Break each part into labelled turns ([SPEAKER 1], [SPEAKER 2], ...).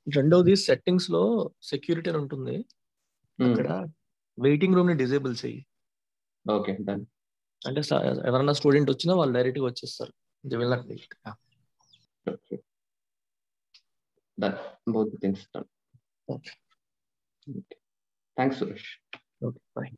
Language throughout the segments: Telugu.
[SPEAKER 1] రెండోది సెట్టింగ్స్ లో సెక్యూరిటీ అని ఉంటుంది అక్కడ వెయిటింగ్ రూమ్ ని డిజేబుల్ చెయ్యి
[SPEAKER 2] ఓకే డన్
[SPEAKER 1] అంటే స- ఎవరైనా స్టూడెంట్ వచ్చినా వాళ్ళు డైరెక్ట్ గా వచ్చేస్తారు They will not wait. Yeah.
[SPEAKER 2] Done both things done
[SPEAKER 1] Okay.
[SPEAKER 2] Thanks Suresh
[SPEAKER 1] Okay. Bye.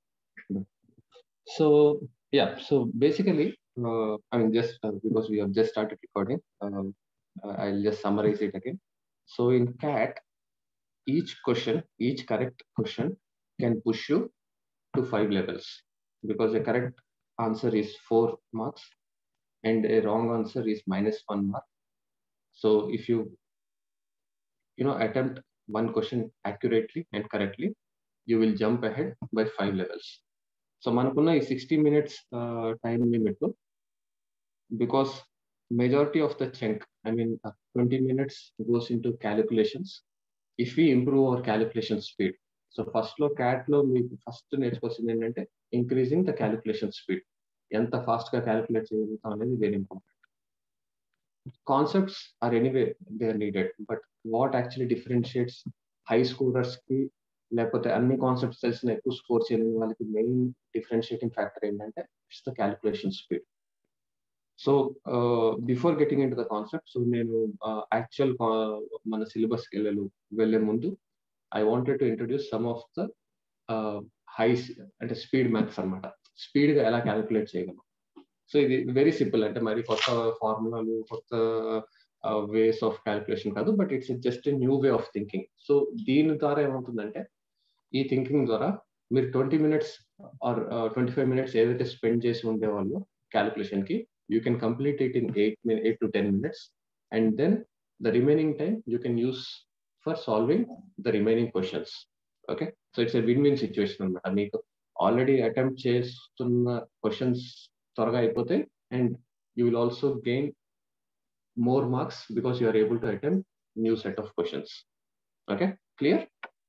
[SPEAKER 2] So yeah, so basically, uh, I mean, just uh, because we have just started recording, um, uh, I'll just summarize it again. So in CAT, each question, each correct question can push you to five levels because the correct answer is four marks and a wrong answer is minus one mark. So if you you know attempt one question accurately and correctly, you will jump ahead by five levels. So మనకున్న ఈ sixty minutes time limit because majority of the chunk I mean twenty minutes goes into calculations if you improve our calculation speed so first లో క్యాట్ లో మీకు ఫస్ట్ నేర్చుకోవాల్సింది ఏంటంటే ఇంక్రీజింగ్ ద క్యాలిక్యులేషన్ స్పీడ్ ఎంత ఫాస్ట్ గా క్యాలిక్యులేట్ చేయగలుగుతాం అనేది very important concepts are anyway they are needed but what actually differentiates high schoolers కి లేకపోతే అన్ని కాన్సెప్ట్స్ తెలిసిన ఎక్కువ స్కోర్ చేయలేని వాళ్ళకి మెయిన్ డిఫరెన్షియేటింగ్ ఫ్యాక్టర్ ఏంటంటే it's the calculation speed so before getting into the concept so నేను యాక్చువల్ మన సిలబస్కి వెళ్ళే వెళ్ళే ముందు I wanted to introduce some of the high అంటే స్పీడ్ మ్యాథ్స్ అనమాట స్పీడ్గా ఎలా క్యాలిక్యులేట్ చేయగలం సో ఇది వెరీ సింపుల్ అంటే మరి కొత్త ఫార్ములాలు కొత్త వేస్ ఆఫ్ క్యాలిక్యులేషన్ కాదు but it's just new way of thinking so దీని ద్వారా ఏమవుతుందంటే ఈ థింకింగ్ ద్వారా మీరు twenty minutes or twenty five minutes ఏదైతే స్పెండ్ చేసి ఉండేవాళ్ళు క్యాలిక్యులేషన్ కి you can complete it in eight eight to ten minutes and then the remaining time you can use for solving the remaining questions okay so it's a win win situation అనమాట మీకు ఆల్రెడీ అటెంప్ట్ చేస్తున్న క్వశ్చన్స్ త్వరగా అయిపోతాయి and you will also gain more marks because you are able to attempt new set of questions. Okay, clear?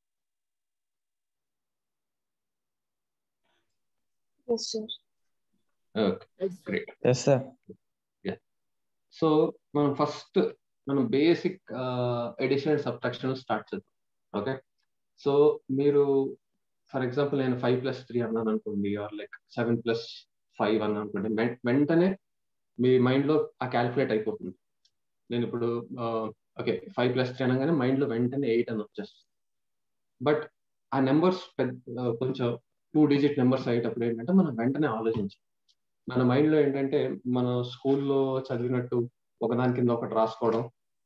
[SPEAKER 3] Yes, sir.
[SPEAKER 2] Okay, great.
[SPEAKER 4] Yes sir
[SPEAKER 2] so మనం ఫస్ట్ మనం basic addition and subtraction start చేద్దాం ఓకే సో మీరు ఫర్ ఎగ్జాంపుల్ నేను ఫైవ్ ప్లస్ త్రీ అన్నాను అనుకోండి or like seven plus five అన్నాను అనుకోండి వెం- వెంటనే మీ మైండ్ లో ఆ క్యాలిక్యులేట్ అయిపోతుంది నేను ఇప్పుడు ఓకే ఫైవ్ ప్లస్ త్రీ అనగానే మైండ్ లో వెంటనే ఎయిట్ అని వచ్చేస్తుంది బట్ ఆ నెంబర్స్ పెద్ద కొంచెం టూ డిజిట్ నెంబర్స్ అయ్యేటప్పుడు ఏంటంటే మనం వెంటనే ఆలోచించాం మన మైండ్ లో ఏంటంటే మన స్కూల్లో చదివినట్టు ఒకదాని కింద ఒకటి రాసుకోవడం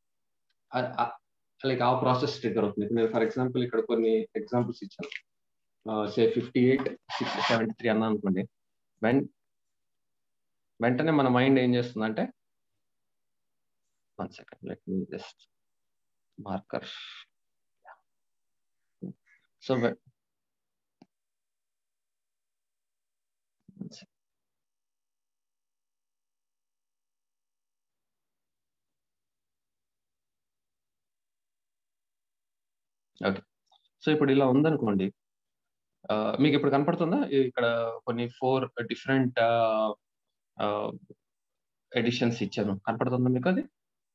[SPEAKER 2] లైక్ ఆ ప్రాసెస్ ట్రిగర్ అవుతుంది ఇప్పుడు నేను ఫర్ ఎగ్జాంపుల్ ఇక్కడ కొన్ని ఎగ్జాంపుల్స్ ఇచ్చాను say fifty eight six seventy three అన్నా అనుకోండి వెన్ వెంటనే మన మైండ్ ఏం చేస్తుందంటే one second let me just marker so okay so ఇప్పుడు ఇలా ఉందనుకోండి ఆ, మీకు ఇప్పుడు కనపడుతుందా ఇక్కడ కొన్ని ఫోర్ డిఫరెంట్ ఎడిషన్స్ ఇచ్చాను కనపడుతుందా మీకు అది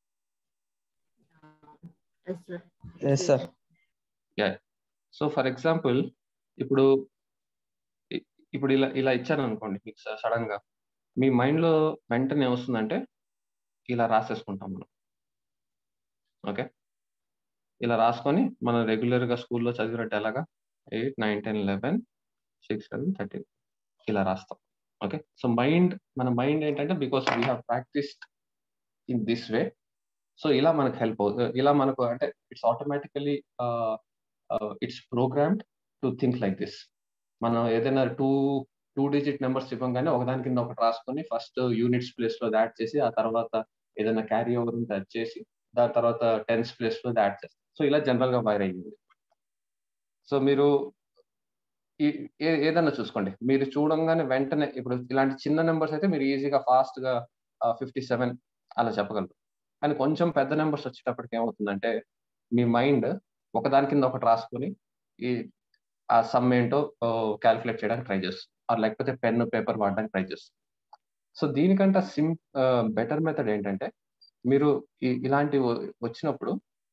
[SPEAKER 3] Yes, sir.
[SPEAKER 4] Yes sir
[SPEAKER 2] so for example ఇప్పుడు ఇ- ఇప్పుడు ఇలా ఇలా ఇచ్చాను అనుకోండి మీకు సడన్ గా మీ మైండ్ లో వెంటనే వస్తుందంటే ఇలా రాసేసుకుంటాం మనం ఓకే ఇలా రాసుకొని మనం రెగ్యులర్ గా స్కూల్లో చదివినట్టు ఎలాగా eight nine ten eleven six seven thirteen ఇలా రాస్తాం ఓకే సో మైండ్ మన మైండ్ ఏంటంటే because we have practised in this way so ఇలా మనకు హెల్ప్ అవుతుంది ఇలా మనకు అంటే it's automatically it's programmed to think like this మనం ఏదైనా టూ టూ డిజిట్ నెంబర్స్ ఇవ్వగానే ఒకదాని కింద ఒకటి రాసుకొని ఫస్ట్ యూనిట్స్ ప్లేస్ లో యాడ్ చేసి ఆ తర్వాత ఏదైనా క్యారీ ఓవర్ ఉంటే అది చేసి దాని తర్వాత టెన్స్ ప్లేస్ లో యాడ్ చేస్తాం సో ఇలా జనరల్ గా వైర్ అయ్యింది సో మీరు ఈ- ఏ- ఏదన్నా చూసుకోండి మీరు చూడంగానే వెంటనే ఇప్పుడు ఇలాంటి చిన్న నెంబర్స్ అయితే మీరు ఈజీగా ఫాస్ట్ గా ఫిఫ్టీ సెవెన్ అలా చెప్పగలరు కానీ కొంచెం పెద్ద నెంబర్స్ వచ్చేటప్పటికి ఏమవుతుందంటే మీ మైండ్ ఒకదాని కింద ఒకటి రాసుకొని ఈ ఆ సమ్ ఏంటో క్యాలిక్యులేట్ చేయడానికి ట్రై చేస్తుంది ఆర్ లేకపోతే పెన్ పేపర్ వాడడానికి ట్రై చేస్తుంది సో దీనికంటే సిం బెటర్ మెథడ్ ఏంటంటే మీరు ఈ- ఇలాంటి వచ్చినప్పుడు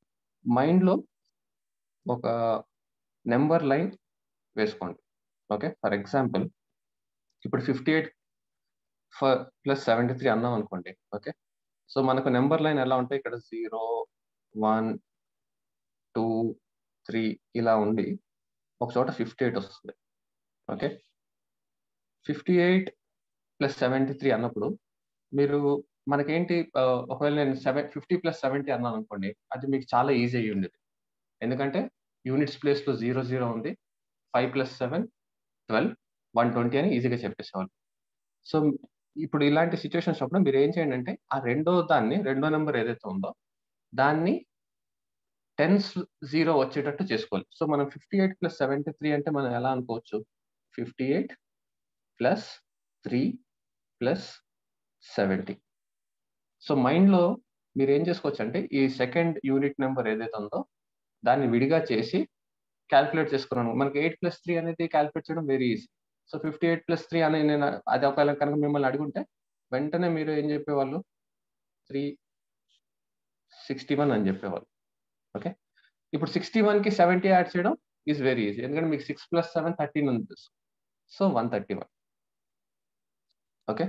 [SPEAKER 2] మైండ్లో ఒక నెంబర్ లైన్ వేసుకోండి ఓకే ఫర్ ఎగ్జాంపుల్ ఇప్పుడు fifty eight plus seventy three అన్నాం అనుకోండి ఓకే సో మనకు నెంబర్ లైన్ ఎలా ఉంటాయి ఇక్కడ జీరో వన్ టూ త్రీ ఇలా ఉండి ఒక చోట ఫిఫ్టీ ఎయిట్ వస్తుంది okay fifty eight plus seventy three అన్నప్పుడు మీరు మనకేంటి ఒకవేళ నేను సెవెన్ ఫిఫ్టీ ప్లస్ సెవెంటీ అన్నాను అనుకోండి అది మీకు చాలా ఈజీ అయ్యి ఉండేది ఎందుకంటే యూనిట్స్ ప్లేస్లో జీరో జీరో ఉంది five plus seven twelve one twenty అని ఈజీగా చెప్పేసేవాళ్ళు సో ఇప్పుడు ఇలాంటి సిచ్యువేషన్స్ అప్పుడు మీరు ఏం చేయండి అంటే ఆ రెండో దాన్ని రెండో నెంబర్ ఏదైతే ఉందో దాన్ని టెన్స్ జీరో వచ్చేటట్టు చేసుకోవాలి సో మనం fifty eight plus seventy three అంటే మనం ఎలా అనుకోవచ్చు fifty eight plus three plus seventy so మైండ్లో మీరు ఏం చేసుకోవచ్చు అంటే ఈ సెకండ్ యూనిట్ నెంబర్ ఏదైతే ఉందో దాన్ని విడిగా చేసి క్యాల్కులేట్ చేసుకున్నాను మనకి ఎయిట్ ప్లస్ త్రీ అనేది క్యాల్కులేట్ చేయడం very easy so fifty eight plus three అని నేను అది ఒకవేళ కనుక మిమ్మల్ని అడుగుంటే వెంటనే మీరు ఏం చెప్పేవాళ్ళు త్రీ సిక్స్టీ వన్ అని చెప్పేవాళ్ళు ఓకే ఇప్పుడు సిక్స్టీ వన్కి సెవెంటీ యాడ్ చేయడం ఈజ్ వెరీ ఈజీ ఎందుకంటే మీకు సిక్స్ ప్లస్ సెవెన్ థర్టీన్ ఉంది so one thirty one okay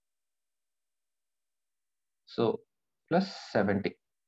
[SPEAKER 2] so plus seventy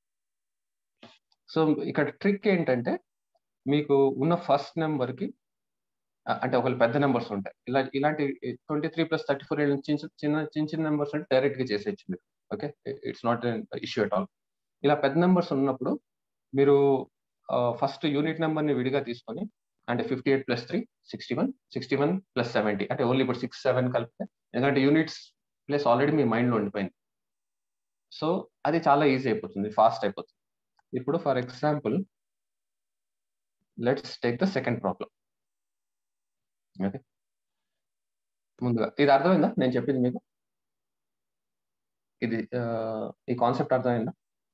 [SPEAKER 2] so ఇక్కడ ట్రిక్ ఏంటంటే మీకు ఉన్న ఫస్ట్ నెంబర్కి అంటే ఒకవేళ పెద్ద నెంబర్స్ ఉంటాయి ఇలా ఇలాంటి twenty three plus thirty four చిన్న చిన్న చిన్న చిన్న నెంబర్స్ అంటే డైరెక్ట్గా చేసేయచ్చు మీరు okay it's not issue at all ఇలా పెద్ద నెంబర్స్ ఉన్నప్పుడు మీరు ఫస్ట్ యూనిట్ నెంబర్ని విడిగా తీసుకొని అంటే fifty eight plus three sixty one sixty one plus seventy అంటే ఓన్లీ ఇప్పుడు సిక్స్ సెవెన్ కలిపితే ఎందుకంటే యూనిట్స్ ప్లస్ ఆల్రెడీ మీ మైండ్లో ఉండిపోయింది సో అది చాలా ఈజీ అయిపోతుంది ఫాస్ట్ అయిపోతుంది ఇప్పుడు for example let's take the second problem okay ముందుగా ఇది అర్థమైందా నేను చెప్పింది మీకు ఇది ఈ కాన్సెప్ట్ అర్థమైందా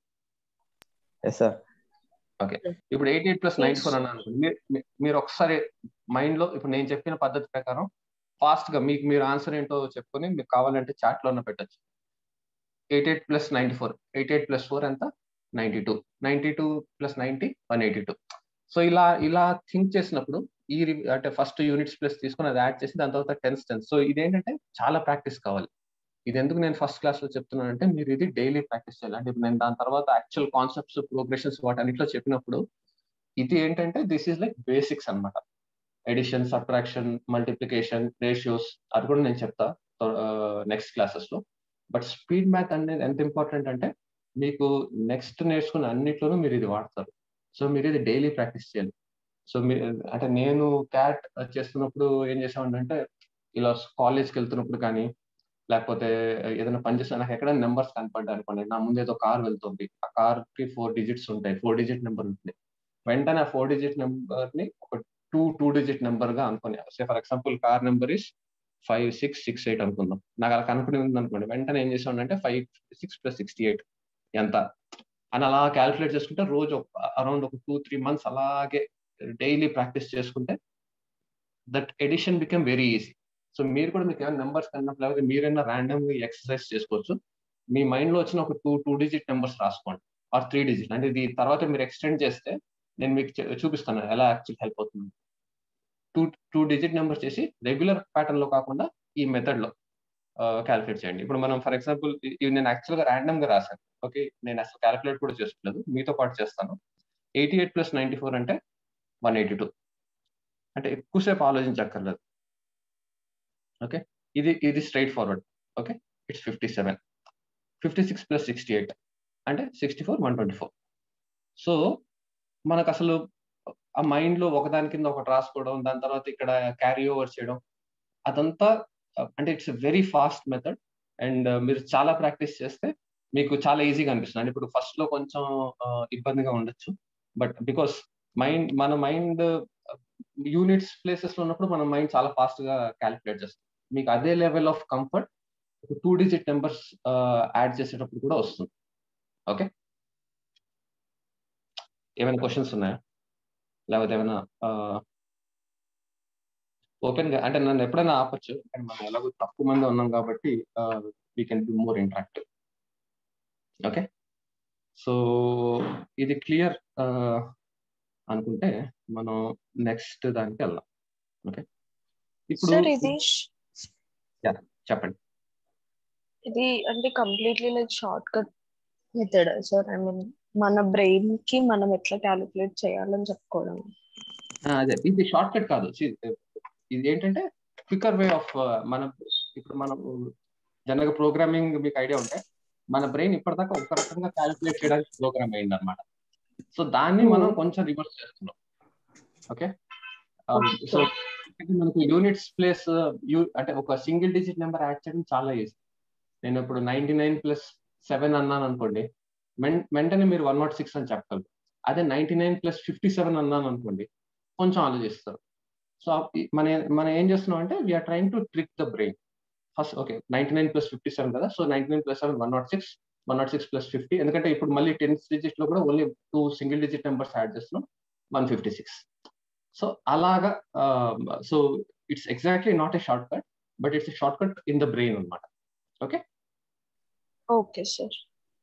[SPEAKER 4] ఎస్ సార్
[SPEAKER 2] ఓకే ఇప్పుడు eighty eight plus ninety four అన్నాను మీరు ఒకసారి మైండ్ లో ఇప్పుడు నేను చెప్పిన పద్ధతి ప్రకారం ఫాస్ట్ గా మీకు మీరు ఆన్సర్ ఏంటో చెప్పుకొని మీకు కావాలంటే చాట్ లోనే పెట్టచ్చు eight eight plus ninety four eight eight plus four ఎంత ninety two ninety two plus ninety one eighty two so ఇలా ఇలా థింక్ చేసినప్పుడు ఈ అంటే ఫస్ట్ యూనిట్స్ ప్లస్ తీసుకుని అది యాడ్ చేసి దాని తర్వాత టెన్స్ టెన్స్ సో ఇదేంటంటే చాలా ప్రాక్టీస్ కావాలి ఇది ఎందుకు నేను ఫస్ట్ క్లాస్ లో చెప్తున్నానంటే మీరు ఇది డైలీ ప్రాక్టీస్ చేయాలి అంటే నేను దాని తర్వాత యాక్చువల్ కాన్సెప్ట్స్ ప్రోగ్రెషన్స్ వాటన్నిటిలో చెప్పినప్పుడు ఇది ఏంటంటే దిస్ ఈస్ లైక్ బేసిక్స్ అనమాట ఎడిషన్ సబ్ట్రాక్షన్ మల్టిప్లికేషన్ రేషియోస్ అది కూడా నేను చెప్తా నెక్స్ట్ క్లాసెస్ లో బట్ స్పీడ్ మ్యాథ్ అనేది ఎంత ఇంపార్టెంట్ అంటే మీకు నెక్స్ట్ నేర్చుకున్న అన్నిట్లోనూ మీరు ఇది వాడతారు సో మీరు ఇది డైలీ ప్రాక్టీస్ చేయాలి సో మీ అంటే నేను క్యాట్ చేస్తున్నప్పుడు ఏం చేసామంటే ఇలా కాలేజ్కి వెళ్తున్నప్పుడు కానీ లేకపోతే ఏదైనా పని చేస్తే నాకు ఎక్కడ నెంబర్స్ కనపడ్డా అనుకోండి నా ముందు ఏదో కార్ వెళ్తుంది ఆ కార్ కి ఫోర్ డిజిట్స్ ఉంటాయి ఫోర్ డిజిట్ నెంబర్ ఉంటుంది వెంటనే ఆ ఫోర్ డిజిట్ నెంబర్ ని ఒక టూ టూ డిజిట్ నెంబర్ గా అనుకోని say for example car number is five six six eight అనుకుందాం నాకు అలా కనుక్కుని ఉంది అనుకోండి వెంటనే ఏం చేసామంటే five six plus sixty eight ఎంత అని అలా క్యాల్కులేట్ చేసుకుంటే రోజు అరౌండ్ ఒక టూ త్రీ మంత్స్ అలాగే డైలీ ప్రాక్టీస్ చేసుకుంటే that addition become very easy so మీరు కూడా మీకు ఏమైనా నెంబర్స్ కన్నప్పుడు లేకపోతే మీరైనా ర్యాండమ్ ఎక్సర్సైజ్ చేసుకోవచ్చు మీ మైండ్ లో వచ్చిన ఒక టూ టూ డిజిట్ నెంబర్స్ రాసుకోండి ఆర్ త్రీ డిజిట్ అంటే ఇది తర్వాత మీరు ఎక్స్టెండ్ చేస్తే నేను మీకు చూపిస్తాను ఎలా యాక్చువల్ హెల్ప్ అవుతుంది టూ టూ డిజిట్ నెంబర్స్ చేసి రెగ్యులర్ ప్యాటర్న్ లో కాకుండా ఈ మెథడ్ లో క్యాలిక్యులేట్ చేయండి ఇప్పుడు మనం ఫర్ ఎగ్జాంపుల్ ఇవి నేను యాక్చువల్ గా ర్యాండమ్ గా రాశాను ఓకే నేను అసలు క్యాలిక్యులేట్ కూడా చేసుకోలేదు మీతో పాటు చేస్తాను eighty eight plus ninety four అంటే వన్ ఎయిటీ టూ అంటే ఎక్కువసేపు ఆలోచించక్కర్లేదు ఓకే ఇది ఇది straight forward okay it's fifty seven fifty six plus sixty eight అంటే sixty four one twenty four so మనకు అసలు ఆ మైండ్ లో ఒకదాని కింద ఒకటి రాసుకోవడం దాని తర్వాత ఇక్కడ క్యారీ ఓవర్ చేయడం అదంతా అంటే it's very fast method and మీరు చాలా ప్రాక్టీస్ చేస్తే మీకు చాలా ఈజీగా అనిపిస్తుంది అంటే ఇప్పుడు ఫస్ట్ లో కొంచెం ఇబ్బందిగా ఉండొచ్చు బట్ బికాస్ మైండ్ మన మైండ్ యూనిట్స్ ప్లేసెస్ లో ఉన్నప్పుడు మన మైండ్ చాలా ఫాస్ట్ గా క్యాలిక్యులేట్ చేస్తుంది మీకు అదే level of comfort two digit numbers add చేసేటప్పుడు కూడా వస్తుంది ఓకే ఏమైనా క్వశ్చన్స్ ఉన్నాయా లేకపోతే ఏమైనా ఓపెన్ గా అంటే నన్ను ఎప్పుడైనా ఆపచ్చు కానీ మనం ఎలాగో తక్కువ మంది ఉన్నాం కాబట్టి we can be more interactive okay so ఇది క్లియర్ అనుకుంటే మనం నెక్స్ట్ దానికి వెళ్దాం ఓకే ఇప్పుడు
[SPEAKER 3] సార్ ఇది
[SPEAKER 2] చెప్పండి
[SPEAKER 3] ఇది అంటే completely like short cut method sir I mean మన బ్రెయిన్ కి మనం ఎట్లా క్యాలిక్యులేట్ చేయాలని చెప్పుకోవడం
[SPEAKER 2] ఆ, అదే ఇది షార్ట్ కట్ కాదు See, ఇది ఏంటంటే క్వికర్ వే ఆఫ్ మన ఇప్పుడు మనం జనరల్ గా ప్రోగ్రామింగ్ మీకు ఐడియా ఉంటే మన బ్రెయిన్ ఇప్పటిదాకా ఒక రకంగా క్యాలిక్యులేట్ చేయడానికి ప్రోగ్రామ్ అయింది అనమాట సో దాన్ని మనం కొంచెం రివర్స్ చేస్తున్నాం ఓకే సో మనకు యూనిట్స్ ప్లేస్ అంటే ఒక సింగిల్ డిజిట్ నెంబర్ యాడ్ చేయడం చాలా ఈజీ నేను ఇప్పుడు నైన్టీ నైన్ ప్లస్ సెవెన్ అన్నాను అనుకోండి వెం- వెంటనే మీరు వన్ నాట్ సిక్స్ అని చెప్పగలరు అదే ninety nine plus fifty seven అన్నాను అనుకోండి కొంచెం ఆలోచిస్తారు సో మన మనం ఏం చేస్తున్నాం అంటే we're trying to trick the brain first okay ninety nine plus fifty seven కదా so ninety nine plus seven one nought six one nought six plus fifty ఎందుకంటే ఇప్పుడు మళ్ళీ టెన్ డిజిట్ లో కూడా only two single digit numbers add చేస్తున్నాం వన్ ఫిఫ్టీ సిక్స్ సో అలాగా so it's exactly not a short cut but it's a short cut in the brain అనమాట ఓకే
[SPEAKER 3] ఓకే సార్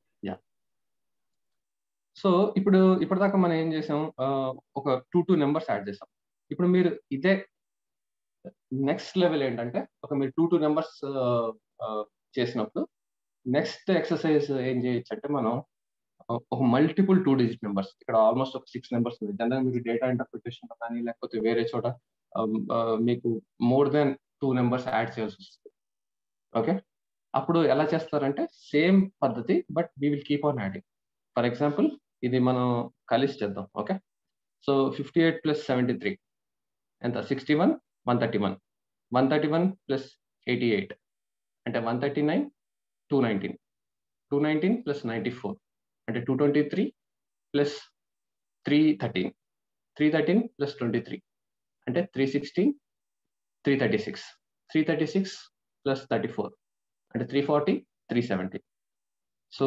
[SPEAKER 2] సో ఇప్పుడు ఇప్పటిదాకా మనం ఏం చేసాం ఆ, ఒక టూ టూ నెంబర్స్ యాడ్ చేసాం ఇప్పుడు మీరు ఇదే నెక్స్ట్ లెవెల్ ఏంటంటే ఒక మీరు టూ టూ నెంబర్స్ చేసినప్పుడు నెక్స్ట్ ఎక్సర్సైజ్ ఏం చేయొచ్చు అంటే మనం ఆ, ఒక మల్టిపుల్ టూ డిజిట్ నెంబర్స్ ఇక్కడ ఆల్మోస్ట్ ఒక సిక్స్ నెంబర్స్ ఉంది జనరల్ మీరు డేటా ఇంటర్ప్రిటేషన్ కానీ లేకపోతే వేరే చోట ఆ, ఆ, మీకు more then two numbers add చేయాల్సి వస్తుంది ఓకే అప్పుడు ఎలా చేస్తారంటే సేమ్ పద్ధతి but we will keep on adding for example ఇది మనం కలిసి చేద్దాం okay so fifty eight plus seventy three ఎంత sixty one one thirty one one thirty one plus eighty eight అంటే one thirty nine two nineteen two nineteen plus ninety four అంటే two twenty three plus three thirteen three thirteen plus twenty three అంటే three sixteen three thirty six three thirty six plus thirty four అంటే three forty three seventy so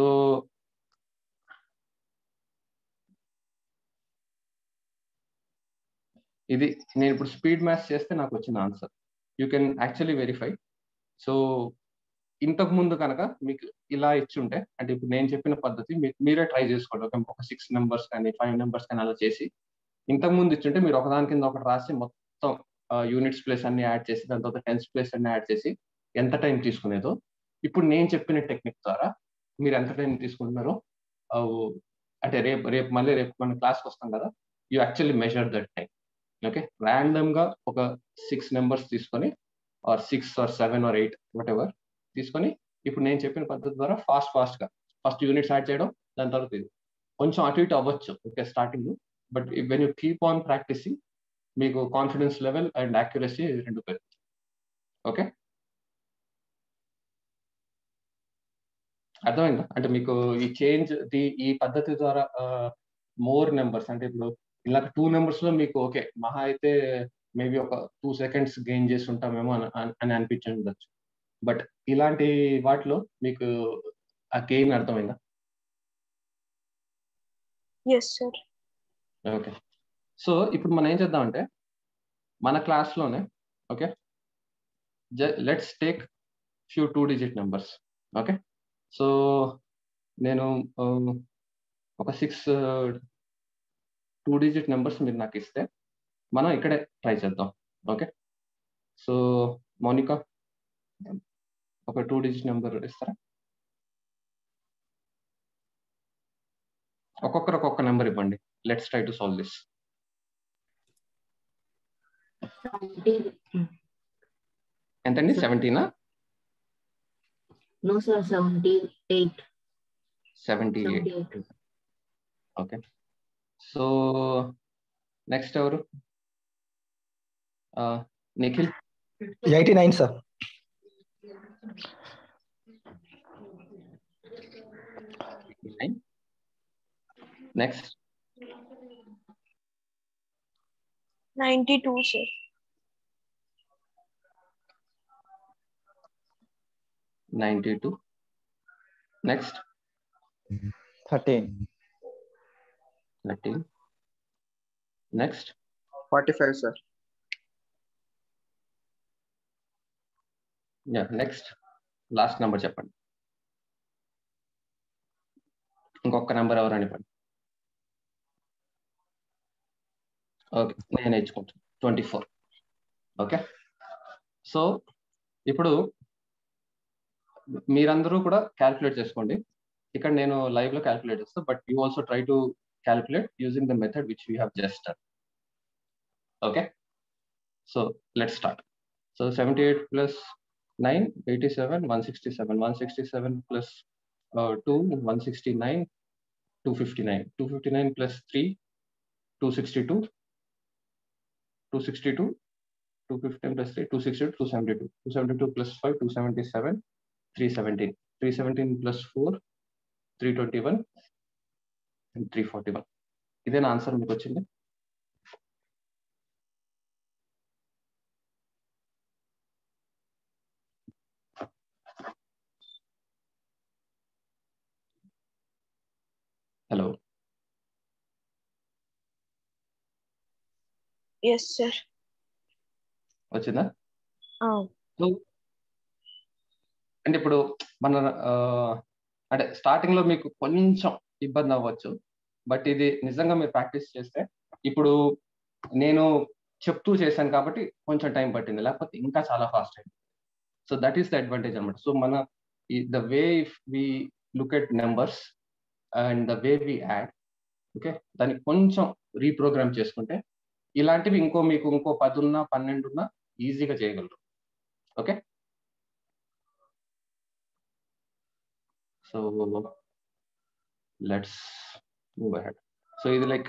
[SPEAKER 2] ఇది నేను ఇప్పుడు స్పీడ్ మ్యాథ్స్ చేస్తే నాకు వచ్చిన answer you can actually verify so ఇంతకు ముందు కనుక మీకు ఇలా ఇచ్చి ఉంటే అంటే ఇప్పుడు నేను చెప్పిన పద్ధతి మీ- మీరే ట్రై చేసుకోండి ఒక ఒక సిక్స్ నెంబర్స్ కానీ ఫైవ్ నెంబర్స్ కానీ అలా చేసి ఇంతకు ముందు ఇచ్చుంటే మీరు ఒకదాని కింద ఒకటి రాసి మొత్తం యూనిట్స్ ప్లేస్ అన్ని యాడ్ చేసి దాని తర్వాత టెన్స్ ప్లేస్ అన్ని యాడ్ చేసి ఎంత టైం తీసుకునేదో ఇప్పుడు నేను చెప్పిన టెక్నిక్ ద్వారా మీరు ఎంత టైం తీసుకుంటున్నారో ఆ, అంటే రేపు రేపు మళ్ళీ రేపు మన క్లాస్కి వస్తాం కదా you actually measure that time okay random గా ఒక సిక్స్ నెంబర్స్ తీసుకొని or six or seven or eight whatever తీసుకొని ఇప్పుడు నేను చెప్పిన పద్ధతి ద్వారా ఫాస్ట్ ఫాస్ట్ గా ఫస్ట్ యూనిట్స్ యాడ్ చేయడం దాని తర్వాత ఇది కొంచెం అటు ఇటు అవ్వచ్చు okay starting but when you keep on practicing మీకు కాన్ఫిడెన్స్ లెవెల్ అండ్ యాక్యురసీ రెండు పెరుగుతుంది ఓకే అర్థమైందా అంటే మీకు ఈ చేంజ్ ఈ పద్ధతి ద్వారా మోర్ నెంబర్స్ అంటే ఇప్పుడు ఇలా టూ నెంబర్స్ లో మీకు ఓకే మహా అయితే మేబీ ఒక టూ సెకండ్స్ గెయిన్ చేసి ఉంటామేమో అని అని అనిపించి ఉండొచ్చు బట్ ఇలాంటి వాటిలో మీకు ఆ గెయిన్ అర్థమైందా
[SPEAKER 3] ఎస్ సార్
[SPEAKER 2] ఓకే సో ఇప్పుడు మనం ఏం చేద్దామంటే మన క్లాస్లోనే okay let's take few two digit numbers okay so నేను ఆ, ఒక సిక్స్ టూ డిజిట్ నెంబర్స్ మీరు నాకు ఇస్తే మనం ఇక్కడే ట్రై చేద్దాం ఓకే సో మౌనిక ఒక టూ డిజిట్ నెంబర్ ఇస్తారా ఒక్కొక్కరు ఒక్కొక్క నెంబర్ ఇవ్వండి let's try to solve this ఎంతండి సెవెంటీనా
[SPEAKER 5] No, sir, 78.
[SPEAKER 2] Seventy eight
[SPEAKER 5] 78.
[SPEAKER 2] Okay so next ఎవరు ఆ, Nikhil
[SPEAKER 1] eighty nine sir
[SPEAKER 2] next
[SPEAKER 3] ninety two sir
[SPEAKER 2] ninety two next
[SPEAKER 4] thirteen
[SPEAKER 2] thirteen next
[SPEAKER 6] forty five sir
[SPEAKER 2] ya next last number చెప్పండి ఇంకొక నెంబర్ ఎవరు అనిపండి ఓకే నేను ఇచ్చుకుంటాను ట్వంటీ ఫోర్ ఓకే సో ఇప్పుడు మీరందరూ కూడా క్యాల్కులేట్ చేసుకోండి ఇక్కడ నేను లైవ్ లో క్యాల్కులేట్ చేస్తాను but you also try to calculate using the method which we have just okay so let start so seventy eight plus nine eighty seven one sixty seven one sixty seven plus two one sixty nine two fifty nine two fifty nine plus three two sixty two two sixty two two fifteen plus three two sixty two two seventy two two seventy two plus five two seventy seven three seventeen three seventeen plus four three twenty one three forty one ఇదేనా ఆన్సర్ మీకు వచ్చింది హలో
[SPEAKER 3] ఎస్ సార్
[SPEAKER 2] వచ్చిందా సో అంటే ఇప్పుడు మన ఆ, అంటే స్టార్టింగ్ లో మీకు కొంచెం ఇబ్బంది అవ్వచ్చు బట్ ఇది నిజంగా మీరు ప్రాక్టీస్ చేస్తే ఇప్పుడు నేను చెప్తూ చేశాను కాబట్టి కొంచెం టైం పట్టింది లేకపోతే ఇంకా చాలా ఫాస్ట్ అయింది so that is the advantage అనమాట సో మన the way if we look at numbers and the way we add okay దాన్ని కొంచెం రీప్రోగ్రామ్ చేసుకుంటే ఇలాంటివి ఇంకో మీకు ఇంకో పది ఉన్నా పన్నెండు ఉన్నా ఈజీగా చేయగలరు okay so let's move ahead so ఇది లైక్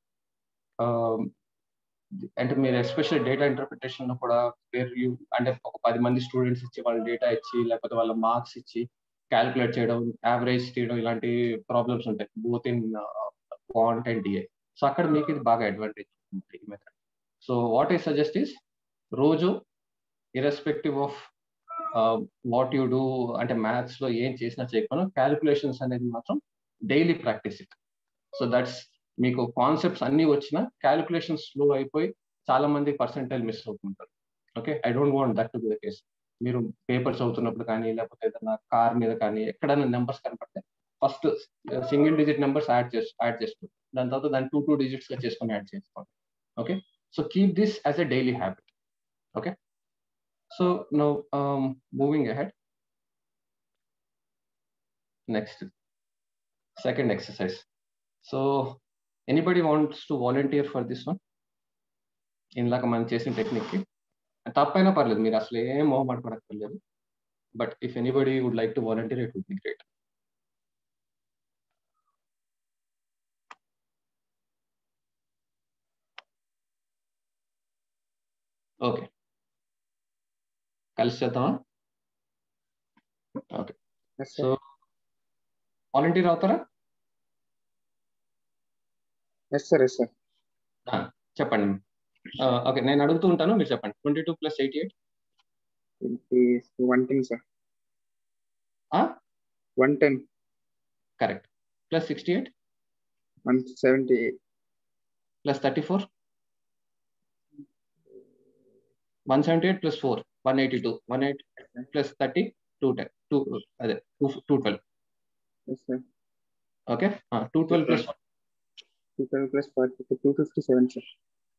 [SPEAKER 2] అంటే మీరు ఎస్పెషల్ డేటా ఇంటర్ప్రిటేషన్ లో కూడా వేర్ యూ అంటే ఒక పది మంది స్టూడెంట్స్ ఇచ్చి వాళ్ళ డేటా ఇచ్చి లేకపోతే వాళ్ళ మార్క్స్ ఇచ్చి క్యాల్కులేట్ చేయడం యావరేజ్ చేయడం ఇలాంటి ప్రాబ్లమ్స్ ఉంటాయి both in quant and DI so అక్కడ మీకు ఇది బాగా అడ్వాంటేజ్ ఉంటుంది ఈ method so what I suggest is రోజు irrespective of what you do అంటే మ్యాథ్స్ లో ఏం చేసినా చేయకపోయినా క్యాలిక్యులేషన్స్ అనేది మాత్రం daily practice it so that's మీకు కాన్సెప్ట్స్ అన్ని వచ్చినా క్యాలిక్యులేషన్ స్లో అయిపోయి చాలా మంది పర్సెంటైల్ మిస్ అవుతుంటారు okay I don't want that to be the case మీరు పేపర్స్ అవుతున్నప్పుడు కానీ లేకపోతే ఏదైనా కార్ మీద కానీ ఎక్కడైనా నెంబర్స్ కనపడితే first single digit numbers add చేసి యాడ్ చేసుకోండి దాని తర్వాత దాన్ని టూ టూ డిజిట్స్ గా చేసుకొని యాడ్ చేసుకోండి okay so keep this as a daily habit okay so no moving ahead next second exercise so anybody wants to volunteer for this one ఇందాక మనం చేసిన టెక్నిక్ కి తప్పైనా పర్లేదు మీరు అసలు ఏం మొహమాటపడక్కర్లేదు but if anybody would like to volunteer it would be great okay కలిసి చేద్దామా ఓకే సో వాలంటీర్ అవుతారా
[SPEAKER 6] ఎస్ సార్ ఎస్ సార్
[SPEAKER 2] చెప్పండి ఓకే నేను అడుగుతూ ఉంటాను మీరు చెప్పండి twenty two plus eighty eight
[SPEAKER 6] one ten sir one ten
[SPEAKER 2] correct plus sixty eight
[SPEAKER 6] one seventy
[SPEAKER 2] plus thirty four one seventy eight plus four one eighty two one eight plus thirty two ten two అదే two two twelve
[SPEAKER 6] yes sir
[SPEAKER 2] okay two twelve plus
[SPEAKER 6] two twelve plus forty two fifty seven sir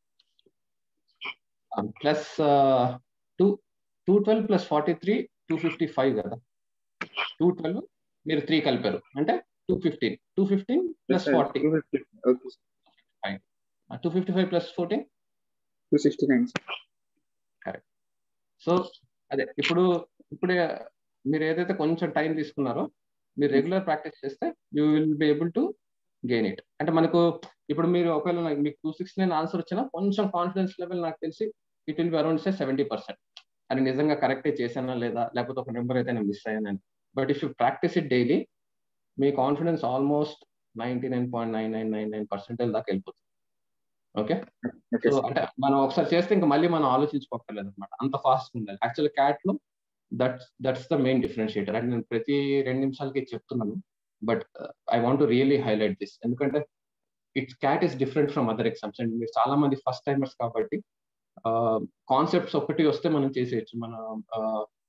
[SPEAKER 2] plus two two twelve plus forty three two fifty five కదా టూ ట్వెల్వ్ మీరు త్రీ కలిపారు అంటే two fifteen two fifteen plus forty
[SPEAKER 6] two fifty okay
[SPEAKER 2] two fifty five plus fourteen
[SPEAKER 6] two sixty nine sir
[SPEAKER 2] correct so అదే ఇప్పుడు ఇప్పుడే మీరు ఏదైతే కొంచెం టైం తీసుకున్నారో మీరు రెగ్యులర్ ప్రాక్టీస్ చేస్తే you will be able to gain it అంటే మనకు ఇప్పుడు మీరు ఒకవేళ నాకు మీకు టూ సిక్స్ నైన్ ఆన్సర్ వచ్చినా కొంచెం కాన్ఫిడెన్స్ లెవెల్ నాకు తెలిసి it will be around say seventy percent అని నిజంగా కరెక్టే చేశానా లేదా లేకపోతే ఒక నెంబర్ అయితే నేను మిస్ అయ్యానని but if you practice it daily మీ confidence almost ninety nine point nine nine nine nine percentage దాకా వెళ్ళిపోతుంది ఓకే
[SPEAKER 6] ఓకే
[SPEAKER 2] సో అంటే మనం ఒకసారి చేస్తే ఇంకా మళ్ళీ మనం ఆలోచించుకోకర్లేదు అనమాట అంత ఫాస్ట్ ఉండాలి యాక్చువల్ క్యాట్ లో that's that's the main differentiator అంటే నేను ప్రతి రెండు నిమిషాలకి చెప్తున్నాను but I want to really highlight this ఎందుకంటే it's CAT is different from other exams and మీరు చాలా మంది ఫస్ట్ టైమర్స్ కాబట్టి కాన్సెప్ట్స్ ఒకటి వస్తే మనం చేసేయచ్చు మన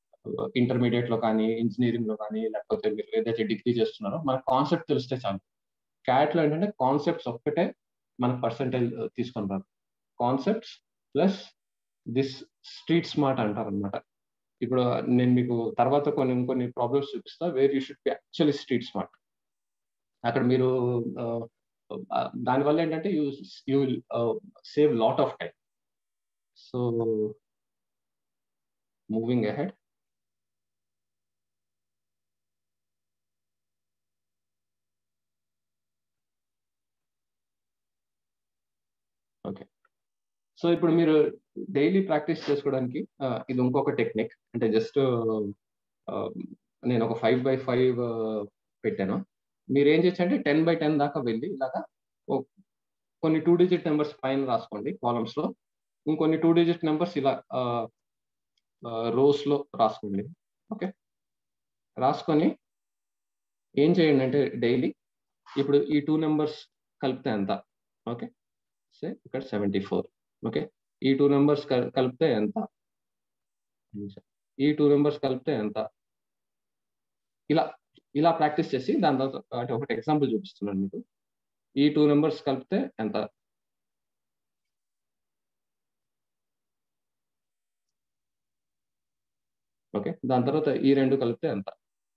[SPEAKER 2] ఇంటర్మీడియట్ లో కానీ ఇంజనీరింగ్ లో కానీ లేకపోతే మీరు ఏదైతే డిగ్రీ చేస్తున్నారో మన కాన్సెప్ట్ తెలిస్తే చాలు క్యాట్ లో ఏంటంటే కాన్సెప్ట్స్ ఒక్కటే మన పర్సంటేజ్ తీసుకొని రాదు concepts plus this street smart అంటారు అనమాట ఇప్పుడు నేను మీకు తర్వాత కొన్ని కొన్ని ప్రాబ్లమ్స్ చూపిస్తా where you should be actually street smart అక్కడ మీరు దానివల్ల ఏంటంటే you you will save lot of time so moving ahead okay so ఇప్పుడు మీరు డైలీ ప్రాక్టీస్ చేసుకోవడానికి ఇది ఇంకొక టెక్నిక్ అంటే జస్ట్ నేను ఒక ఫైవ్ బై ఫైవ్ పెట్టాను మీరు ఏం చేయొచ్చు అంటే టెన్ బై టెన్ దాకా వెళ్ళి ఇలాగా కొన్ని టూ డిజిట్ నెంబర్స్ పైన రాసుకోండి కాలమ్స్ లో ఇంకొన్ని టూ డిజిట్ నెంబర్స్ ఇలా రోస్ లో రాసుకోండి ఓకే రాసుకొని ఏం చేయండి అంటే డైలీ ఇప్పుడు ఈ టూ నెంబర్స్ కలిపితే ఎంత ఓకే సే ఇక్కడ సెవెంటీ ఫోర్ ఓకే ఈ టూ నెంబర్స్ కలిపితే ఎంత ఈ టూ నెంబర్స్ కలిపితే ఎంత ఇలా ఇలా ప్రాక్టీస్ చేసి దాని తర్వాత అంటే ఒకటి ఎగ్జాంపుల్ చూపిస్తున్నాను మీకు ఈ టూ నెంబర్స్ కలిపితే ఎంత ఓకే దాని తర్వాత ఈ రెండు కలిపితే ఎంత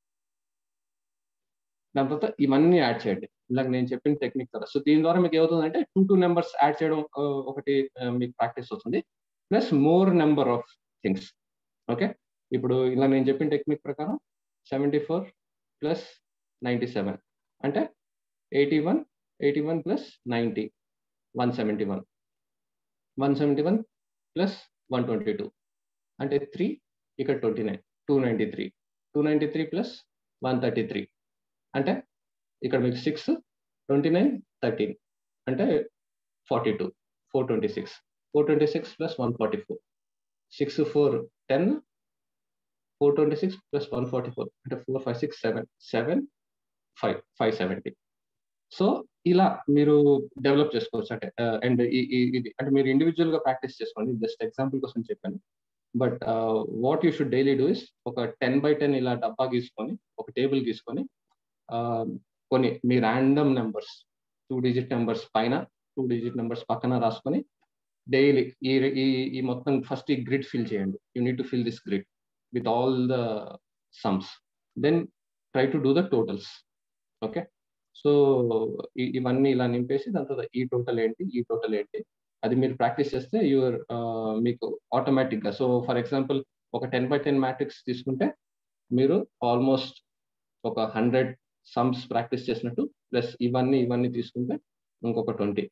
[SPEAKER 2] దాని తర్వాత ఇవన్నీ యాడ్ చేయండి ఇలాగ నేను చెప్పిన టెక్నిక్ కదా సో దీని ద్వారా మీకు ఏమవుతుందంటే టూ టూ నెంబర్స్ యాడ్ చేయడం ఒకటి మీకు ప్రాక్టీస్ వస్తుంది plus more number of things okay ఇప్పుడు ఇలా నేను చెప్పిన టెక్నిక్ ప్రకారం seventy four plus ninety seven అంటే eighty one eighty one plus ninety one seventy one one seventy one plus one twenty two అంటే త్రీ ఇక్కడ twenty nine two ninety three two ninety three plus one thirty three అంటే ఇక్కడ మీకు సిక్స్ ట్వంటీ నైన్ థర్టీన్ అంటే forty two four twenty six four twenty six plus one forty four six four ten four twenty six plus one forty four అంటే four five six seven seven five five seventy so ఇలా మీరు డెవలప్ చేసుకోవచ్చు అంటే అండ్ ఇది అంటే మీరు ఇండివిజువల్ గా ప్రాక్టీస్ చేసుకోండి జస్ట్ ఎగ్జాంపుల్ కోసం చెప్పాను but what you should daily do is ఒక టెన్ బై టెన్ ఇలా డబ్బా గీసుకొని ఒక టేబుల్ గీసుకొని కొన్ని మీ random numbers two digit numbers పైన టూ డిజిట్ నెంబర్స్ పక్కన రాసుకొని డైలీ ఈ ఈ ఈ మొత్తం ఫస్ట్ ఈ గ్రిడ్ ఫిల్ చేయండి you need to fill this grid with all the sums then try to do the totals okay so ఇవన్నీ ఇలా నింపేసి దాని తర్వాత ఈ టోటల్ ఏంటి ఈ టోటల్ ఏంటి అది మీరు ప్రాక్టీస్ చేస్తే యూఆర్ మీకు ఆటోమేటిక్గా సో ఫర్ ఎగ్జాంపుల్ ఒక టెన్ బై టెన్ మ్యాట్రిక్స్ తీసుకుంటే మీరు ఆల్మోస్ట్ ఒక హండ్రెడ్ సమ్స్ ప్రాక్టీస్ చేసినట్టు ప్లస్ ఇవన్నీ ఇవన్నీ తీసుకుంటే ఇంకొక ట్వంటీ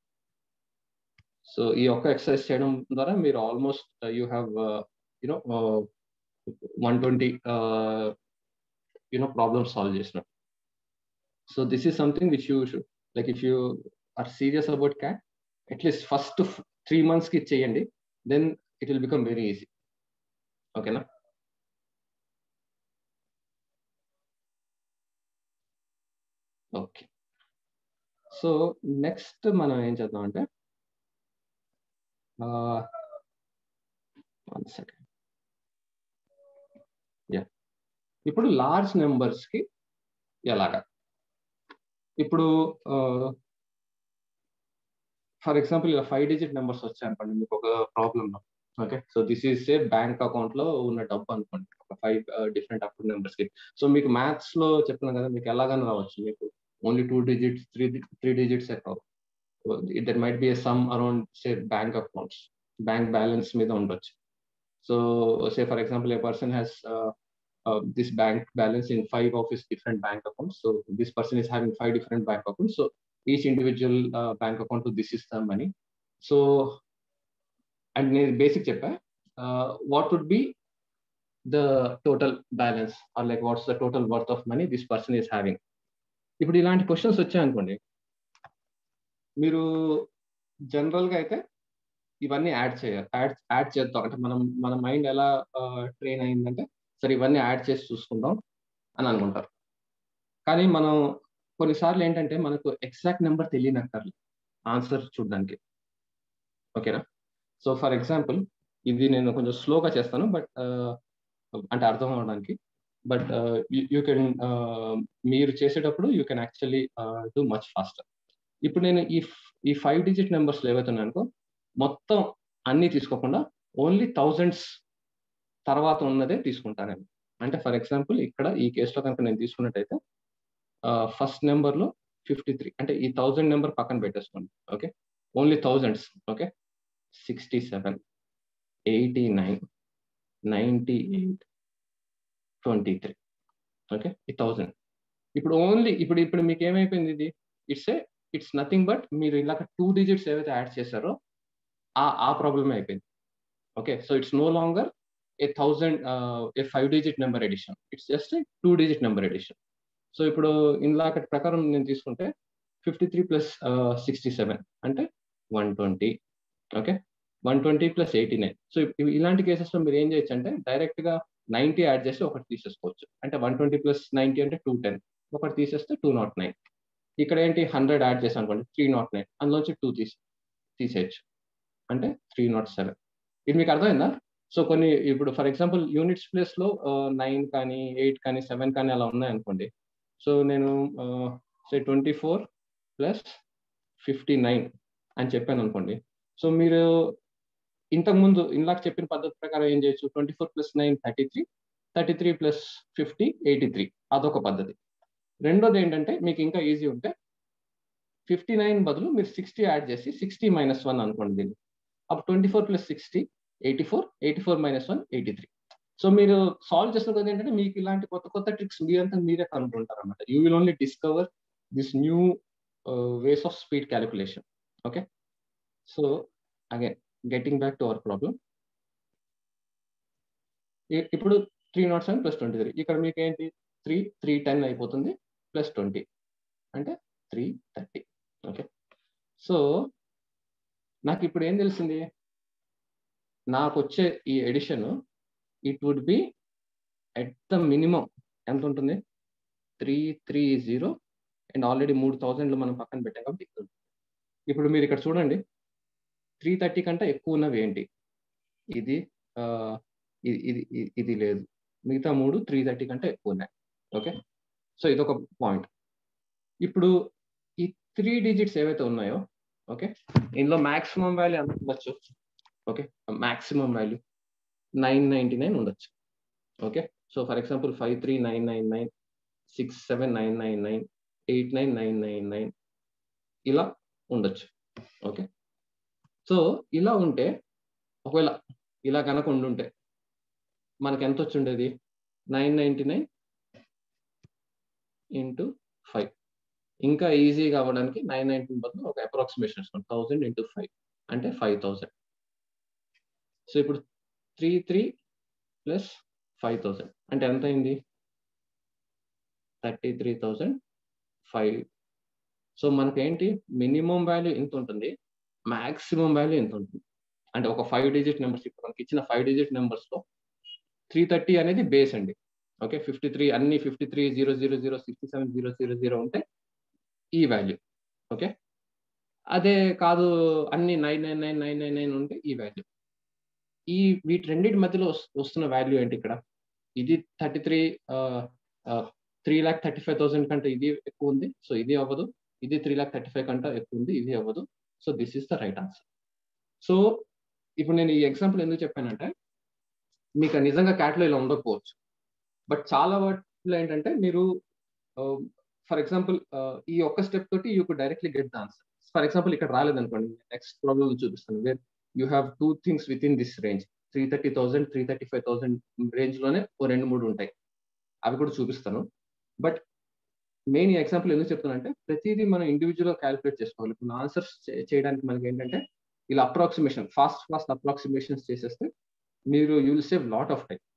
[SPEAKER 2] సో ఈ ఒక్క ఎక్సర్సైజ్ చేయడం ద్వారా మీరు almost you have you know one twenty you know problems solve చేసినట్టు so this is something which you should like if you are serious about CAT at least first three మంత్స్కి చేయండి then it will become very easy ఓకేనా ఓకే సో నెక్స్ట్ మనం ఏం చేద్దాం అంటే వన్ సెకండ్ యా ఇప్పుడు లార్జ్ నెంబర్స్కి ఎలాగా ఇప్పుడు ఫర్ ఎగ్జాంపుల్ ఇలా ఫైవ్ డిజిట్ నెంబర్స్ వచ్చాయి అనుకోండి మీకు ఒక problem okay so this is a bank account లో ఉన్న డబ్బు అనుకోండి ఒక ఫైవ్ డిఫరెంట్ అకౌంట్ నెంబర్స్ కి సో మీకు మ్యాథ్స్ లో చెప్పిన కదా మీకు ఎలాగైనా రావచ్చు మీకు only two digits three three digits రావు there might be some around say bank accounts bank balance మీద ఉండొచ్చు so say for example a person has this bank balance in five of his different bank accounts. So this person is having five different bank accounts. So each individual uh, bank account to this is the money. So and basic chapter, uh, what would be the total balance or like what's the total worth of money this person is having? ఇప్పుడు ఇలాంటి క్వశ్చన్స్ వచ్చాయనుకోండి మీరు జనరల్గా అయితే ఇవన్నీ యాడ్ చేయాలి యాడ్ యాడ్ చేద్దాం అంటే మనం మన మైండ్ ఎలా ట్రైన్ అయిందంటే సరే ఇవన్నీ యాడ్ చేసి చూసుకుందాం అని అనుకుంటారు కానీ మనం కొన్నిసార్లు ఏంటంటే మనకు ఎగ్జాక్ట్ నెంబర్ తెలియనక్కర్లేదు ఆన్సర్ చూడడానికి ఓకేనా సో ఫర్ ఎగ్జాంపుల్ ఇది నేను కొంచెం స్లోగా చేస్తాను బట్ అంటే అర్థం అవడానికి బట్ యూ కెన్ మీరు చేసేటప్పుడు you can actually do much faster ఇప్పుడు నేను ఈ ఈ ఫైవ్ డిజిట్ నెంబర్స్ ఏవైతే ఉన్నాయనుకో మొత్తం అన్ని తీసుకోకుండా ఓన్లీ థౌజండ్స్ తర్వాత ఉన్నదే తీసుకుంటాను నేను అంటే ఫర్ ఎగ్జాంపుల్ ఇక్కడ ఈ కేసులో కనుక నేను తీసుకున్నట్టయితే ఫస్ట్ నెంబర్లో ఫిఫ్టీ త్రీ అంటే ఈ థౌజండ్ నెంబర్ పక్కన పెట్టేసుకోండి okay only thousands okay sixty seven eighty nine ninety eight twenty three okay ఈ థౌజండ్ ఇప్పుడు ఓన్లీ ఇప్పుడు ఇప్పుడు మీకు ఏమైపోయింది ఇది it's a it's nothing but మీరు ఇలాగ టూ డిజిట్స్ ఏవైతే యాడ్ చేశారో ఆ ఆ ప్రాబ్లమే అయిపోయింది okay so it's no longer a thousand a five digit number addition it's just a two digit number addition so ఇప్పుడు ఇందాక ప్రకారం నేను తీసుకుంటే fifty three plus sixty seven అంటే one twenty okay one twenty plus eighty nine so ఇలాంటి కేసెస్లో మీరు ఏం చేయొచ్చు అంటే డైరెక్ట్గా నైంటీ యాడ్ చేసి ఒకటి తీసేసుకోవచ్చు అంటే వన్ ట్వంటీ ప్లస్ నైంటీ అంటే టూ టెన్ ఒకటి తీసేస్తే టూ నాట్ నైన్ ఇక్కడ ఏంటి హండ్రెడ్ యాడ్ చేసాం అనుకోండి త్రీ నాట్ నైన్ అందులోంచి టూ తీసి తీసేయచ్చు అంటే త్రీ నాట్ సెవెన్ ఇది మీకు అర్థమైందా సో కొన్ని ఇప్పుడు ఫర్ ఎగ్జాంపుల్ యూనిట్స్ ప్లేస్లో నైన్ కానీ ఎయిట్ కానీ సెవెన్ కానీ అలా ఉన్నాయనుకోండి సో నేను say twenty four plus fifty nine అని చెప్పాను అనుకోండి సో మీరు ఇంతకుముందు ఇందాక చెప్పిన పద్ధతి ప్రకారం ఏం చేయొచ్చు twenty four plus nine thirty three thirty three plus fifty eighty three అదొక పద్ధతి రెండోది ఏంటంటే మీకు ఇంకా ఈజీ ఉంటే ఫిఫ్టీ నైన్ బదులు మీరు సిక్స్టీ యాడ్ చేసి సిక్స్టీ మైనస్ వన్ అనుకోండి దీన్ని అప్పుడు twenty four plus sixty eighty four eighty four minus one eighty three so మీరు సాల్వ్ చేసిన కొద్ది ఏంటంటే మీకు ఇలాంటి కొత్త కొత్త ట్రిక్స్ మీరంతా మీరే కనుక్కుంటారు అనమాట you will only discover this new ways of speed calculation okay so again getting back to our problem ఇప్పుడు three naught seven plus twenty three ఇక్కడ మీకు ఏంటి త్రీ త్రీ టెన్ అయిపోతుంది ప్లస్ ట్వంటీ అంటే త్రీ థర్టీ ఓకే సో నాకు ఇప్పుడు ఏం తెలిసింది నాకు వచ్చే ఈ addition it would be at the minimum ఎంత ఉంటుంది three three zero and already మూడు థౌజండ్లు మనం పక్కన పెట్టాం కాబట్టి ఇక్కడ ఇప్పుడు మీరు ఇక్కడ చూడండి త్రీ థర్టీ కంటే ఎక్కువ ఉన్నవి ఏంటి ఇది ఇది ఇది లేదు మిగతా మూడు త్రీ థర్టీ కంటే ఎక్కువ ఉన్నాయి ఓకే సో ఇదొక పాయింట్ ఇప్పుడు ఈ త్రీ డిజిట్స్ ఏవైతే ఉన్నాయో ఓకే ఇందులో మాక్సిమం వాల్యూ ఎంత ఉండొచ్చు okay maximum value nine ninety nine ఉండొచ్చు okay so for example five three nine nine nine six seven nine nine nine eight nine nine nine nine ఇలా ఉండొచ్చు ఓకే సో ఇలా ఉంటే ఒకవేళ ఇలా కనుక ఉండుంటే మనకి ఎంత వచ్చి ఉండేది nine ninety nine into five ఇంకా ఈజీగా అవ్వడానికి నైన్ నైన్టీన్ బదులు ఒక అప్రాక్సిమేషన్ ఇస్తాం థౌజండ్ ఇంటూ ఫైవ్ అంటే ఫైవ్ థౌజండ్ సో ఇప్పుడు three three plus five thousand అంటే ఎంత అయింది thirty three thousand five so మనకేంటి మినిమం వాల్యూ ఎంత ఉంటుంది మాక్సిమం వాల్యూ ఎంత ఉంటుంది అంటే ఒక ఫైవ్ డిజిట్ నెంబర్స్ ఇప్పుడు మనకి ఇచ్చిన ఫైవ్ డిజిట్ నెంబర్స్లో త్రీ థర్టీ అనేది బేస్ అండి ఓకే ఫిఫ్టీ త్రీ అన్ని fifty three zero zero zero sixty seven zero zero zero ఉంటే ఈ వాల్యూ ఓకే అదే కాదు అన్ని nine nine nine nine nine nine ఉంటే ఈ వాల్యూ ఈ వీటి రెండింటి మధ్యలో వస్తున్న వాల్యూ ఏంటి ఇక్కడ ఇది thirty three three lakh thirty five thousand కంటే ఇది ఎక్కువ ఉంది సో ఇది అవ్వదు ఇది త్రీ ల్యాక్ థర్టీ ఫైవ్ కంటే ఎక్కువ ఉంది ఇది అవ్వదు so this is the right answer so ఇప్పుడు నేను ఈ ఎగ్జాంపుల్ ఎందుకు చెప్పానంటే మీకు నిజంగా క్యాట్లో ఇలా ఉండకపోవచ్చు బట్ చాలా వాటిలో ఏంటంటే మీరు ఫర్ ఎగ్జాంపుల్ ఈ ఒక్క స్టెప్ తోటి you could directly get the answer for example ఇక్కడ రాలేదనుకోండి నెక్స్ట్ ప్రాబ్లమ్ చూపిస్తాను where you have two things within this range three thirty thousand three thirty five thousand range లోనే ఓ రెండు మూడు ఉంటాయి అవి కూడా చూపిస్తాను బట్ మెయిన్ ఈ ఎగ్జాంపుల్ ఎందుకు చెప్తానంటే ప్రతిదీ మనం ఇండివిజువల్ క్యాలిక్యులేట్ చేసుకోవాలి ఇప్పుడు ఆన్సర్స్ చేయడానికి మనకి ఏంటంటే ఇలా అప్రాక్సిమేషన్ ఫాస్ట్ ఫాస్ట్ అప్రాక్సిమేషన్స్ చేసేస్తే మీరు you will save lot of time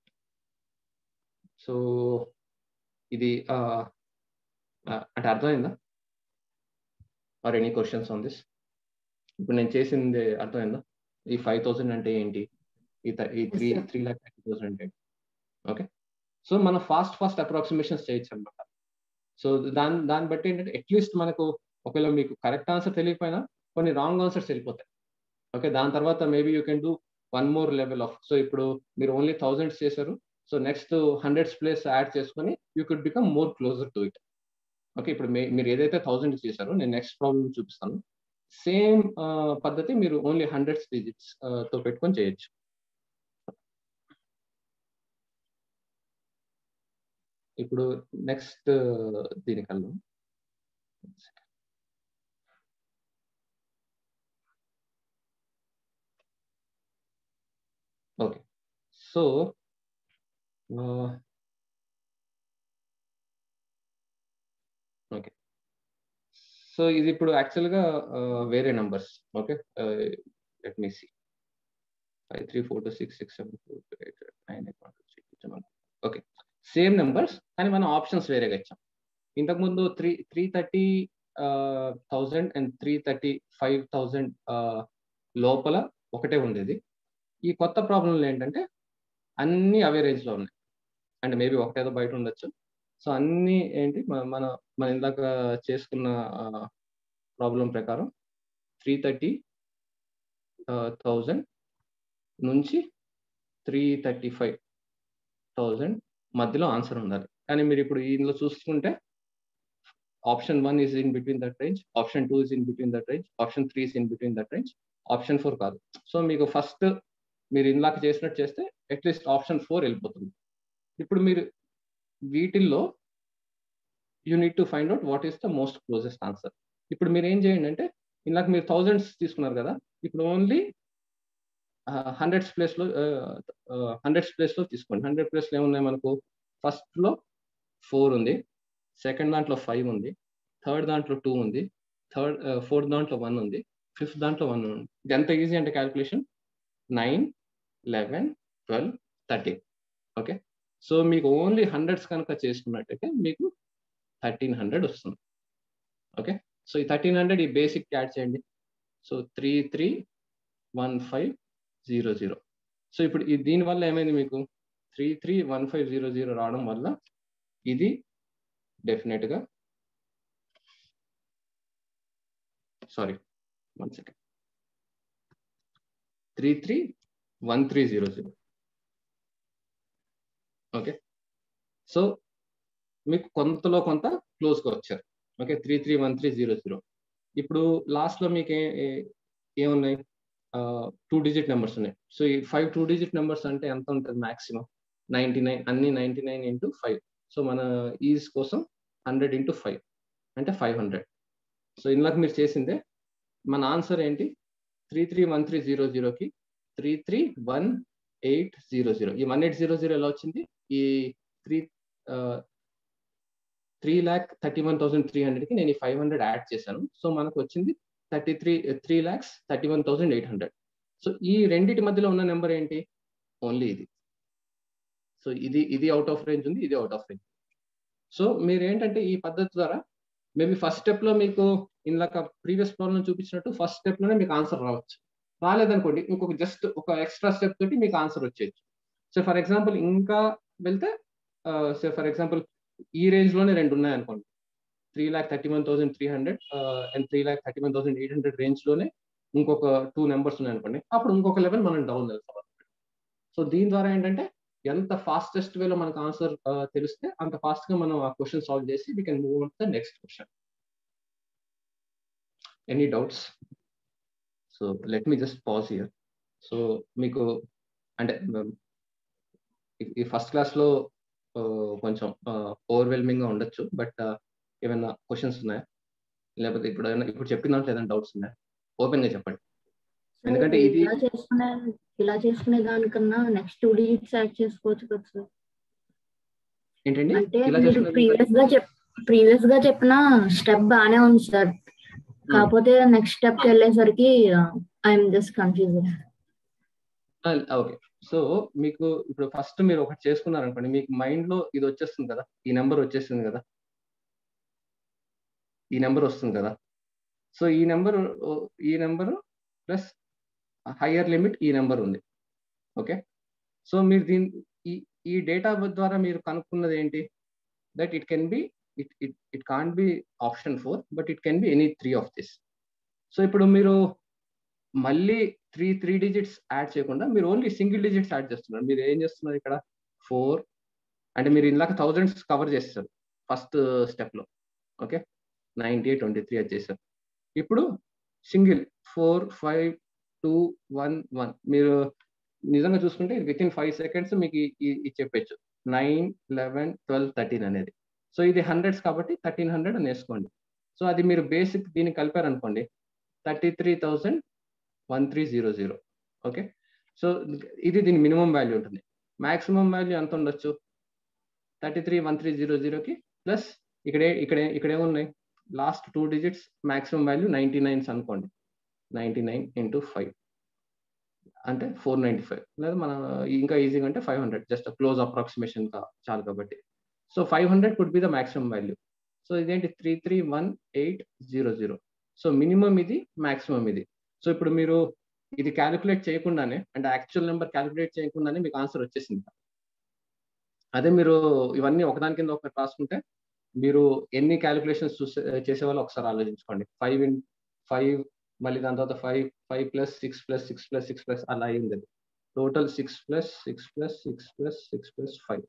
[SPEAKER 2] so ఇది అంటే అర్థమైందా are any questions on this ఇప్పుడు నేను చేసింది అర్థమైందా ఈ ఫైవ్ థౌసండ్ అంటే ఏంటి ఈ ఈ three three lakh thirty thousand అంటే ఓకే సో మనం ఫాస్ట్ ఫాస్ట్ అప్రాక్సిమేషన్స్ చేయొచ్చు అనమాట సో దాని దాన్ని బట్టి ఏంటంటే అట్లీస్ట్ మనకు ఒకవేళ మీకు కరెక్ట్ ఆన్సర్ తెలియకపోయినా కొన్ని రాంగ్ ఆన్సర్స్ వెళ్ళిపోతాయి ఓకే దాని తర్వాత maybe you can do one more level of so ఇప్పుడు మీరు ఓన్లీ థౌజండ్స్ చేశారు so next hundreds place add చేసుకొని you could become more closer to it okay ఇప్పుడు మీ- మీరు ఏదైతే థౌసండ్ చేశారో నేను నెక్స్ట్ ప్రాబ్లమ్ చూపిస్తాను సేమ్ పద్ధతి మీరు ఓన్లీ హండ్రెడ్స్ డిజిట్స్ తో పెట్టుకొని చేయొచ్చు ఇప్పుడు నెక్స్ట్ దీనికల్లా ఓకే సో ఓకే సో ఇది ఇప్పుడు యాక్చువల్గా వేరే numbers okay let me see five three four two six six seven four eight nine eight one two three seven okay same numbers కానీ మనం ఆప్షన్స్ వేరేగా ఇచ్చాం ఇంతకుముందు three three thirty thousand and three thirty five thousand లోపల ఒకటే ఉండేది ఈ కొత్త ప్రాబ్లంలు ఏంటంటే అన్ని అవే రేంజ్లో ఉన్నాయి అండ్ మేబీ ఒకటేదో బయట ఉండొచ్చు సో అన్ని ఏంటి మన మన మన ఇందాక చేసుకున్న ప్రాబ్లం ప్రకారం త్రీ థర్టీ థౌజండ్ నుంచి త్రీ థర్టీ ఫైవ్ థౌజండ్ మధ్యలో ఆన్సర్ ఉండాలి కానీ మీరు ఇప్పుడు ఇందులో చూసుకుంటే option one is in between that range option two is in between that range option three is in between that range option four కాదు సో మీకు ఫస్ట్ మీరు ఇందాక చేసినట్టు చేస్తే అట్లీస్ట్ ఆప్షన్ ఫోర్ వెళ్ళిపోతుంది ఇప్పుడు మీరు వీటిల్లో you need to find out what is the most closest answer ఇప్పుడు మీరు ఏం చేయండి అంటే ఇందాక మీరు థౌజండ్స్ తీసుకున్నారు కదా ఇప్పుడు ఓన్లీ హండ్రెడ్స్ ప్లేస్లో హండ్రెడ్స్ ప్లేస్లో తీసుకోండి హండ్రెడ్ ప్లేస్లో ఏమున్నాయి మనకు ఫస్ట్లో ఫోర్ ఉంది సెకండ్ దాంట్లో ఫైవ్ ఉంది థర్డ్ దాంట్లో టూ ఉంది థర్డ్ ఫోర్త్ దాంట్లో వన్ ఉంది ఫిఫ్త్ దాంట్లో వన్ ఉంది ఇది ఎంత ఈజీ అంటే calculation nine eleven twelve thirteen okay so మీకు ఓన్లీ హండ్రెడ్స్ కనుక చేసుకున్నట్టయితే మీకు థర్టీన్ హండ్రెడ్ వస్తుంది ఓకే సో ఈ థర్టీన్ హండ్రెడ్ ఈ బేసిక్ యాడ్ చేయండి so three three one five zero zero so ఇప్పుడు ఈ దీనివల్ల ఏమైంది మీకు three three one five zero zero రావడం వల్ల ఇది డెఫినెట్గా sorry one second three three one three zero zero okay so మీకు కొంతలో కొంత క్లోజ్గా వచ్చారు okay three three one three zero zero ఇప్పుడు లాస్ట్లో మీకు ఏ ఏమున్నాయి టూ డిజిట్ నెంబర్స్ ఉన్నాయి సో ఈ ఫైవ్ టూ డిజిట్ నెంబర్స్ అంటే ఎంత ఉంటుంది మాక్సిమం నైంటీ నైన్ అన్ని ninety nine into five so మన ఈజ్ కోసం హండ్రెడ్ ఇంటూ ఫైవ్ అంటే ఫైవ్ హండ్రెడ్ సో ఇందాక మీరు చేసిందే మన ఆన్సర్ ఏంటి three three one three zero జీరోకి three three one eight zero zero ఈ వన్ ఎయిట్ జీరో జీరో ఎలా వచ్చింది ఈ three three lakh thirty one thousand three హండ్రెడ్కి నేను ఈ ఫైవ్ హండ్రెడ్ యాడ్ చేశాను సో మనకు వచ్చింది thirty three three lakhs thirty one thousand eight hundred so ఈ రెండింటి మధ్యలో ఉన్న నెంబర్ ఏంటి ఓన్లీ ఇది సో ఇది ఇది అవుట్ ఆఫ్ రేంజ్ ఉంది ఇది అవుట్ ఆఫ్ రేంజ్ సో మీరు ఏంటంటే ఈ పద్ధతి ద్వారా మేబీ ఫస్ట్ స్టెప్ లో మీకు ఇందాక ప్రీవియస్ ప్రాబ్లం చూపించినట్టు ఫస్ట్ స్టెప్ లోనే మీకు ఆన్సర్ రావచ్చు రాలేదనుకోండి ఇంకొక జస్ట్ ఒక ఎక్స్ట్రా స్టెప్ తోటి మీకు ఆన్సర్ వచ్చేయచ్చు సో ఫర్ ఎగ్జాంపుల్ ఇంకా వెళ్తే సో ఫర్ ఎగ్జాంపుల్ ఈ రేంజ్ లోనే రెండు ఉన్నాయి అనుకోండి three lakh thirty one thousand three hundred and three lakh thirty one thousand eight hundred range లోనే ఇంకొక టూ నెంబర్స్ ఉన్నాయి అనుకోండి అప్పుడు ఇంకొక లెవెల్ మనం డౌన్ వెళ్తాం సో దీని ద్వారా ఏంటంటే ఎంత ఫాస్టెస్ట్ వేలో మనకు ఆన్సర్ తెలిస్తే అంత ఫాస్ట్ గా మనం ఆ క్వశ్చన్ సాల్వ్ చేసి we can move the next question any doubts so let me just pause here so మీకు అంటే ఈ ఫస్ట్ క్లాస్ లో కొంచెం ఓవర్వెల్మింగ్ గా ఉండొచ్చు బట్ ఏమైనా క్వశ్చన్స్ ఉన్నాయా లేకపోతే ఇప్పుడు ఏమైనా ఇప్పుడు చెప్పిన దాంట్లో ఏదైనా డౌట్స్ ఉన్నాయా ఓపెన్ గా చెప్పండి ఎందుకంటే ఇది
[SPEAKER 5] ఇలా చేసుకునే ఇలా చేసుకునే దానికన్నా నెక్స్ట్ టూ డిజిట్స్ యాడ్ చేసుకోవచ్చు కదా సార్
[SPEAKER 2] ఏంటండి
[SPEAKER 5] అంటే
[SPEAKER 2] ఇలా
[SPEAKER 5] మీరు
[SPEAKER 2] చేసుకునే
[SPEAKER 5] ప్రీవియస్ గా చెప్ ప్రీవియస్ గా చెప్పిన స్టెప్ బాగానే ఉంది సార్ కాకపోతే నెక్స్ట్ స్టెప్ కి వెళ్ళేసరికి I'm just confuse
[SPEAKER 2] okay so మీకు ఇప్పుడు ఫస్ట్ మీరు ఒకటి చేసుకున్నారు అనుకోండి మీకు మైండ్ లో ఇది వచ్చేస్తుంది కదా ఈ నెంబర్ వచ్చేస్తుంది కదా ఈ నెంబర్ వస్తుంది కదా సో ఈ నెంబర్ ఈ నెంబర్ ప్లస్ హయ్యర్ లిమిట్ ఈ నెంబర్ ఉంది ఓకే సో మీరు దీని ఈ ఈ డేటా ద్వారా మీరు కనుక్కున్నది ఏంటి that it can be it it it can't be option four but it can be any three of this so ఇప్పుడు మీరు మళ్ళీ త్రీ త్రీ డిజిట్స్ యాడ్ చేయకుండా మీరు ఓన్లీ సింగిల్ డిజిట్స్ యాడ్ చేస్తున్నారు మీరు ఏం చేస్తున్నారు ఇక్కడ ఫోర్ అంటే మీరు ఇందాక థౌజండ్స్ కవర్ చేస్తారు ఫస్ట్ స్టెప్లో ఓకే నైంటీ ట్వంటీ త్రీ అది చేశారు ఇప్పుడు single four five two one one మీరు నిజంగా చూసుకుంటే విత్ ఇన్ ఫైవ్ సెకండ్స్ మీకు ఇది చెప్పచ్చు నైన్ లెవెన్ ట్వెల్వ్ థర్టీన్ అనేది సో ఇది హండ్రెడ్స్ కాబట్టి థర్టీన్ హండ్రెడ్ అని వేసుకోండి సో అది మీరు బేసిక్ దీన్ని కలిపారనుకోండి thirty three thousand one three zero zero okay so ఇది దీని మినిమం వాల్యూ ఉంటుంది మాక్సిమం వాల్యూ ఎంత ఉండొచ్చు thirty three one three zero జీరోకి ప్లస్ ఇక్కడే ఇక్కడే ఇక్కడ ఏమున్నాయి last two digits maximum value ninety nines అనుకోండి నైంటీ నైన్ ఇంటూ ఫైవ్ అంటే ఫోర్ నైంటీ ఫైవ్ లేదా మన ఇంకా ఈజీగా అంటే five hundred just close approximation చాలు కాబట్టి so five hundred could be the maximum value so ఇదేంటి three three one eight zero zero so minimum ఇది మాక్సిమం ఇది సో ఇప్పుడు మీరు ఇది క్యాలిక్యులేట్ చేయకుండానే అంటే యాక్చువల్ నెంబర్ క్యాలిక్యులేట్ చేయకుండానే మీకు ఆన్సర్ వచ్చేసింది అదే మీరు ఇవన్నీ ఒకదాని కింద ఒకటి రాసుకుంటే మీరు ఎన్ని క్యాలిక్యులేషన్స్ చూసే చేసే వాళ్ళు ఒకసారి ఆలోచించుకోండి ఫైవ్ ఇన్ ఫైవ్ మళ్ళీ దాని తర్వాత five five plus six plus six plus six plus అలా అయింది అది total six plus six plus six plus six plus five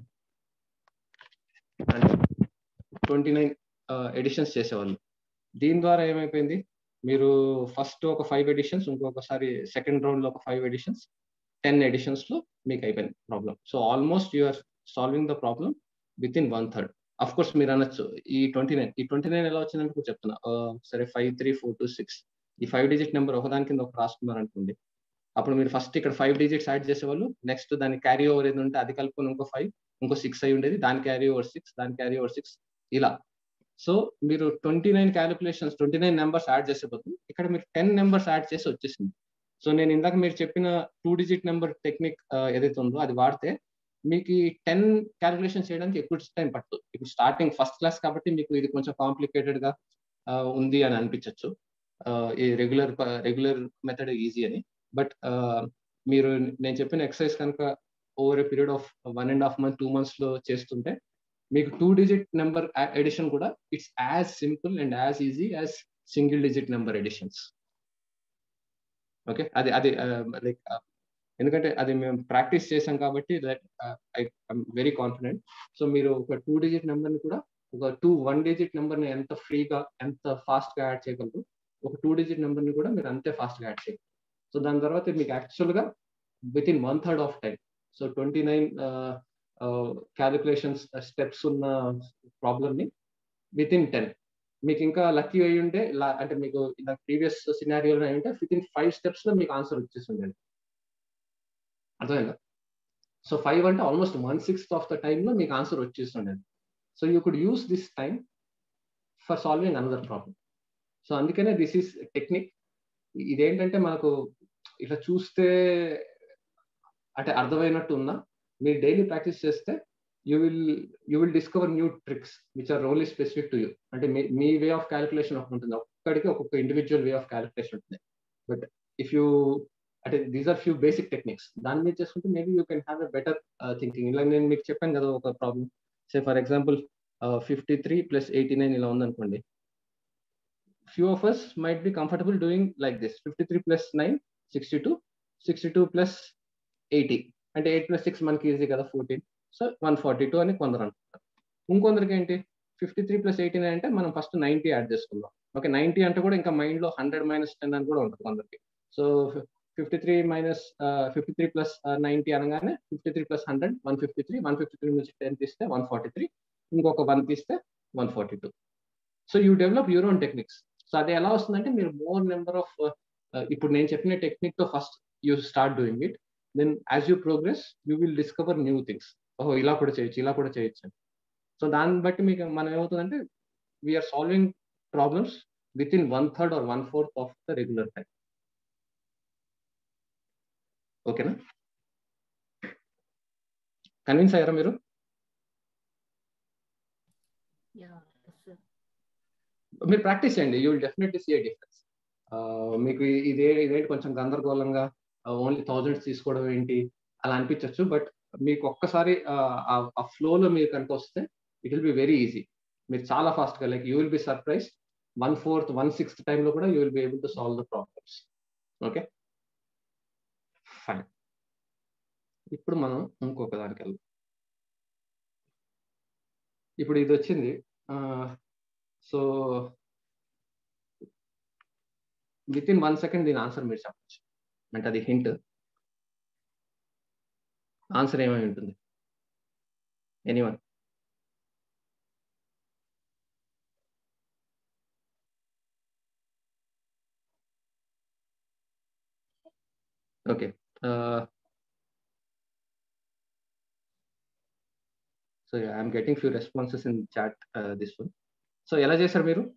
[SPEAKER 2] అంటే ట్వంటీ నైన్ ఎడిషన్స్ చేసేవాళ్ళు దీని ద్వారా ఏమైపోయింది మీరు ఫస్ట్ ఒక ఫైవ్ ఎడిషన్స్ ఇంకొకసారి సెకండ్ రౌండ్ లో ఒక ఫైవ్ ఎడిషన్స్ టెన్ ఎడిషన్స్ లో మీకు అయిపోయింది problem so almost you're solving the problem within one third of course మీరు అనొచ్చు ఈ ట్వంటీ నైన్ ఈ ట్వంటీ నైన్ ఎలా వచ్చిందంటే కూడా చెప్తున్నా సరే five three four two six ఈ ఫైవ్ డిజిట్ నెంబర్ ఒకదాని కింద ఒక రాసుకున్నారు అనుకోండి అప్పుడు మీరు ఫస్ట్ ఇక్కడ ఫైవ్ డిజిట్స్ యాడ్ చేసేవాళ్ళు నెక్స్ట్ దాని క్యారీ ఓవర్ ఏది ఉంటే అది కలుపుకొని ఇంకో ఫైవ్ ఇంకో సిక్స్ అయి ఉండేది దాని క్యారీ ఓవర్ సిక్స్ దాని క్యారీ ఓవర్ సిక్స్ ఇలా సో మీరు twenty nine calculations twenty nine numbers add చేసే బదులు ఇక్కడ మీరు టెన్ నెంబర్స్ యాడ్ చేసి వచ్చేసింది సో నేను ఇందాక మీరు చెప్పిన టూ డిజిట్ నెంబర్ టెక్నిక్ ఏదైతే ఉందో అది వాడితే మీకు ఈ టెన్ క్యాలిక్యులేషన్ చేయడానికి ఎక్కువ టైం పడుతుంది ఇప్పుడు స్టార్టింగ్ ఫస్ట్ క్లాస్ కాబట్టి మీకు ఇది కొంచెం కాంప్లికేటెడ్ గా ఉంది అని అనిపించవచ్చు ఈ రెగ్యులర్ రెగ్యులర్ మెథడ్ ఈజీ అని బట్ మీరు నేను చెప్పిన ఎక్సర్సైజ్ కనుక over a period of one and half month two months లో చేస్తుంటే మీకు టూ డిజిట్ నెంబర్ ఎడిషన్ కూడా it's as simple and as easy as single digit number additions okay అది అది లైక్ ఎందుకంటే అది మేము ప్రాక్టీస్ చేసాం కాబట్టి that I very confident so మీరు ఒక టూ డిజిట్ నెంబర్ని కూడా ఒక టూ వన్ డిజిట్ నెంబర్ని ఎంత ఫ్రీగా ఎంత ఫాస్ట్గా యాడ్ చేయగలరు ఒక టూ డిజిట్ నెంబర్ని కూడా మీరు అంతే ఫాస్ట్గా యాడ్ చేయగలరు సో దాని తర్వాత మీకు యాక్చువల్గా within one third of time so twenty nine calculations steps ఉన్న ప్రాబ్లమ్ని విత్ ఇన్ టెన్ మీకు ఇంకా లక్కీ అయి ఉంటే అంటే మీకు ప్రీవియస్ సినారియోలో అయి ఉంటే విత్ ఇన్ ఫైవ్ స్టెప్స్ లో మీకు ఆన్సర్ వచ్చేసి ఉండేది అర్థమైందా సో ఫైవ్ అంటే almost one sixth of the టైంలో మీకు ఆన్సర్ వచ్చేస్తుండేది so you could use this time for solving another problem so అందుకనే దిస్ ఈస్ టెక్నిక్ ఇదేంటంటే మనకు ఇట్లా చూస్తే అంటే అర్థమైనట్టు ఉన్నా మీరు డైలీ ప్రాక్టీస్ చేస్తే you will you will discover new tricks which are only specific to you అంటే మీ మీ వే ఆఫ్ క్యాలిక్యులేషన్ ఒకటి ఉంటుంది ఒక్కడికి ఒక్కొక్క ఇండివిజువల్ వే ఆఫ్ క్యాలిక్యులేషన్ ఉంటుంది బట్ ఇఫ్ యూ అంటే these are few basic techniques దాని మీద చేసుకుంటే maybe you can have a better thinking ఇలా నేను మీకు చెప్పాను కదా ఒక problem say for example fifty three plus eighty nine ఇలా ఉందనుకోండి few of us might be comfortable doing like this fifty three plus nine sixty two sixty two plus eighty అంటే ఎయిట్ ప్లస్ సిక్స్ మనకి ఈజీ కదా fourteen so one forty two అని కొందరు అనుకుంటారు ఇంకొందరికి ఏంటి fifty three plus eighty nine అంటే మనం ఫస్ట్ నైన్టీ యాడ్ చేసుకుందాం ఓకే నైన్టీ అంటే కూడా ఇంకా మైండ్ లో హండ్రెడ్ మైనస్ టెన్ అని కూడా ఉంటుంది కొందరికి so fifty three minus fifty three plus ninety అనగానే fifty three plus hundred one fifty three one fifty three నుంచి టెన్ తీస్తే వన్ ఫార్టీ త్రీ ఇంకొక వన్ తీస్తే one forty two so you develop your own techniques so అది ఎలా వస్తుందంటే మీరు మోర్ నెంబర్ ఆఫ్ ఇప్పుడు నేను చెప్పిన టెక్నిక్ తో first you start doing it then as you progress you will discover new things ఓహో ఇలా కూడా చేయొచ్చు ఇలా కూడా చేయొచ్చు సో దాన్ని బట్టి మీకు మనం ఏమవుతుందంటే we're solving problems within one third or one fourth of the regular time ఓకేనా కన్విన్స్ అయ్యారా మీరు మీరు ప్రాక్టీస్ చేయండి you will definitely see difference మీకు ఇదే ఇదేంటి కొంచెం గందరగోళంగా ఓన్లీ థౌజండ్స్ తీసుకోవడం ఏంటి అలా అనిపించవచ్చు బట్ మీకు ఒక్కసారి ఆ ఫ్లోలో మీరు కనుక వస్తే it will be very easy మీరు చాలా ఫాస్ట్గా like you will be surprise one fourth one sixth టైంలో కూడా you will be able to solve the problems okay fine ఇప్పుడు మనం ఇంకొక దానికి వెళ్దాం ఇప్పుడు ఇది వచ్చింది so within one second దీని ఆన్సర్ మీరు చెప్పచ్చు అంటే అది హింట్ ఆన్సర్ ఏమై ఉంటుంది anyone okay so I'm getting few responses in chat this one so ఎలా చేశారు మీరు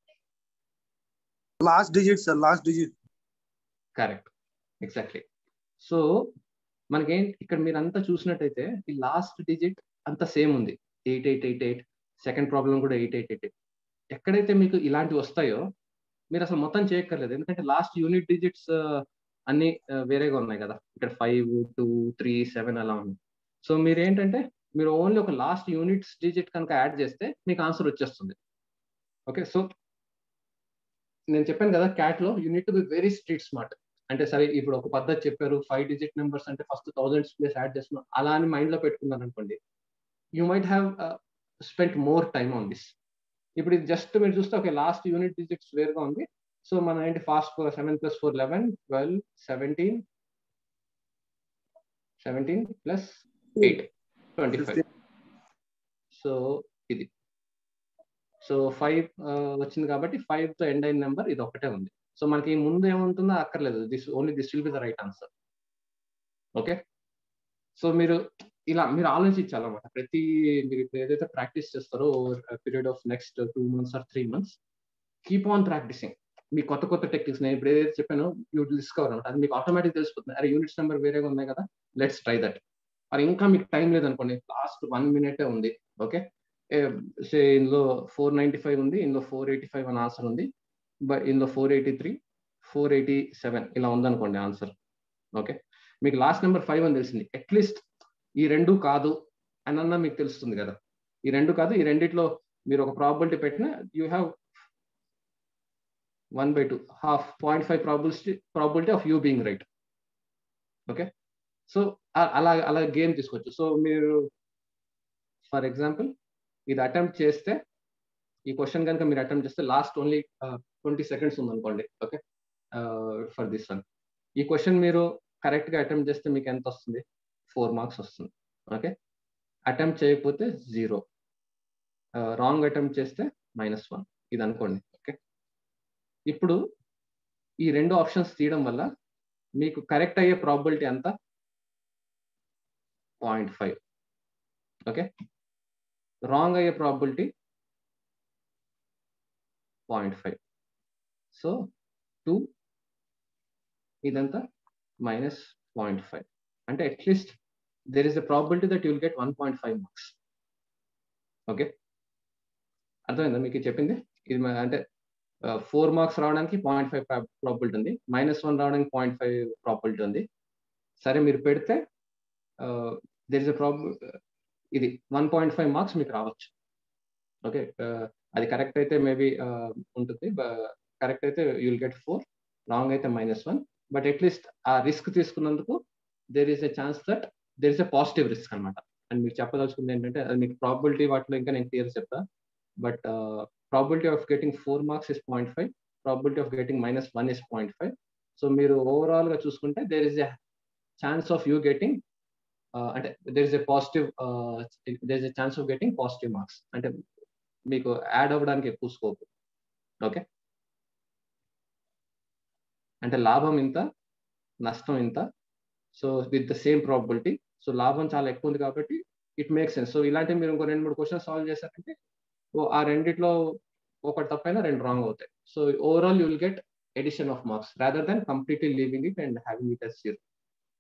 [SPEAKER 7] last digit sir last digit
[SPEAKER 2] correct exactly so మనకేం ఇక్కడ మీరు అంతా చూసినట్టయితే ఈ లాస్ట్ డిజిట్ అంతా సేమ్ ఉంది eight eight eight eight second problem కూడా ఎయిట్ ఎయిట్ ఎయిట్ ఎక్కడైతే మీకు ఇలాంటివి వస్తాయో మీరు అసలు మొత్తం చేయక్కర్లేదు ఎందుకంటే లాస్ట్ యూనిట్ డిజిట్స్ అన్ని వేరేగా ఉన్నాయి కదా ఇక్కడ ఫైవ్ టూ త్రీ సెవెన్ అలా ఉంది సో మీరు ఏంటంటే మీరు ఓన్లీ ఒక లాస్ట్ యూనిట్స్ డిజిట్ కనుక యాడ్ చేస్తే మీకు ఆన్సర్ వచ్చేస్తుంది ఓకే సో నేను చెప్పాను కదా క్యాట్ లో you need to be very street smart అంటే సరే ఇప్పుడు ఒక పద్ధతి చెప్పారు ఫైవ్ డిజిట్ నెంబర్స్ అంటే ఫస్ట్ థౌసండ్స్ ప్లేస్ యాడ్ చేస్తున్నాం అలా అని మైండ్ లో పెట్టుకున్నారు అనుకోండి you might have spend more time on this ఇప్పుడు ఇది జస్ట్ మీరు చూస్తే ఓకే లాస్ట్ యూనిట్ డిజిట్స్ వేరుగా ఉంది సో మనం ఏంటి fast four seven plus four eleven twelve seventeen seventeen plus eight twenty five so ఇది సో ఫైవ్ వచ్చింది కాబట్టి ఫైవ్ తో ఎండ్ అయిన నెంబర్ ఇది ఒకటే ఉంది సో మనకి ముందు ఏముంటుందో అక్కర్లేదు this only this will be the right answer okay so మీరు ఇలా మీరు ఆలోచించాలన్నమాట ప్రతి మీరు ఇప్పుడు ఏదైతే ప్రాక్టీస్ చేస్తారో period of next two months or three months keep on practicing మీ కొత్త కొత్త టెక్నిక్స్ నేను ఇప్పుడు ఏదైతే చెప్పానో యూ డిస్కవర్ అనమాట అది మీకు ఆటోమేటిక్ తెలిసిపోతుంది అరే యూనిట్స్ నెంబర్ వేరేగా ఉన్నాయి కదా లెట్స్ ట్రై దట్ మరి ఇంకా మీకు టైం లేదనుకోండి లాస్ట్ వన్ మినిటే ఉంది ఓకే సే ఇందులో ఫోర్ నైంటీ ఫైవ్ ఉంది ఇందులో ఫోర్ ఎయిటీ ఫైవ్ అని ఆన్సర్ ఉంది బట్ ఇందులో four eighty three four eighty seven ఇలా ఉందనుకోండి ఆన్సర్ ఓకే మీకు లాస్ట్ నెంబర్ ఫైవ్ అని తెలిసింది అట్లీస్ట్ ఈ రెండు కాదు అని అన్నా మీకు తెలుస్తుంది కదా ఈ రెండు కాదు ఈ రెండిట్లో మీరు ఒక ప్రాబిలిటీ పెట్టినా you have one by two half point five probability probability of you being right okay so అలా అలా గేమ్ తీసుకోవచ్చు సో మీరు ఫర్ ఎగ్జాంపుల్ ఇది అటెంప్ట్ చేస్తే ఈ క్వశ్చన్ కనుక మీరు అటెంప్ట్ చేస్తే లాస్ట్ ఓన్లీ ట్వంటీ సెకండ్స్ ఉందనుకోండి ఓకే ఫర్ దిస్ వన్ ఈ క్వశ్చన్ మీరు కరెక్ట్ గా అటెంప్ట్ చేస్తే మీకు ఎంత వస్తుంది ఫోర్ మార్క్స్ వస్తుంది ఓకే అటెంప్ట్ చేయకపోతే జీరో రాంగ్ అటెంప్ట్ చేస్తే మైనస్ వన్ ఇది అనుకోండి ఓకే ఇప్పుడు ఈ రెండు ఆప్షన్స్ తీయడం వల్ల మీకు కరెక్ట్ అయ్యే ప్రాబిలిటీ ఎంత పాయింట్ ఫైవ్ ఓకే రాంగ్ అయ్యే probability point five so two ఇదంతా మైనస్ పాయింట్ ఫైవ్ అంటే at least there is the probability that you'll get one point five marks okay అర్థమైందా మీకు చెప్పింది ఇది అంటే ఫోర్ మార్క్స్ రావడానికి పాయింట్ ఫైవ్ ప్రాబిలిటీ ఉంది మైనస్ వన్ రావడానికి పాయింట్ ఫైవ్ ప్రాబిలిటీ ఉంది సరే మీరు పెడితే దెర్ ఇస్ అ ప్రాబ్ ఇది వన్ పాయింట్ ఫైవ్ మార్క్స్ మీకు రావచ్చు ఓకే అది కరెక్ట్ అయితే మేబీ ఉంటుంది కరెక్ట్ అయితే యుల్ గెట్ ఫోర్ రాంగ్ అయితే మైనస్ వన్ బట్ అట్లీస్ట్ ఆ రిస్క్ తీసుకున్నందుకు there is a chance that there is a positive risk అనమాట అండ్ మీకు చెప్పదలుచుకుంది ఏంటంటే అది మీకు ప్రాబిలిటీ వాటిలో ఇంకా నేను క్లియర్ చెప్తా but probability of getting four marks is point five probability of getting minus one is point five so మీరు ఓవరాల్ గా చూసుకుంటే there is a chance of you getting అంటే there is a positive there is a chance of getting positive marks అంటే మీకు యాడ్ అవ్వడానికి ఎక్కువ స్కోప్ ఓకే అంటే లాభం ఇంత నష్టం ఇంత so with the same probability so లాభం చాలా ఎక్కువ ఉంది కాబట్టి ఇట్ మేక్ సెన్స్ సో ఇలాంటి మీరు ఇంకో రెండు మూడు క్వశ్చన్ సాల్వ్ చేశారంటే ఆ రెండిట్లో ఒకటి తప్పైనా రెండు రాంగ్ అవుతాయి so overall you will get addition of marks rather than completely leaving it and having it as zero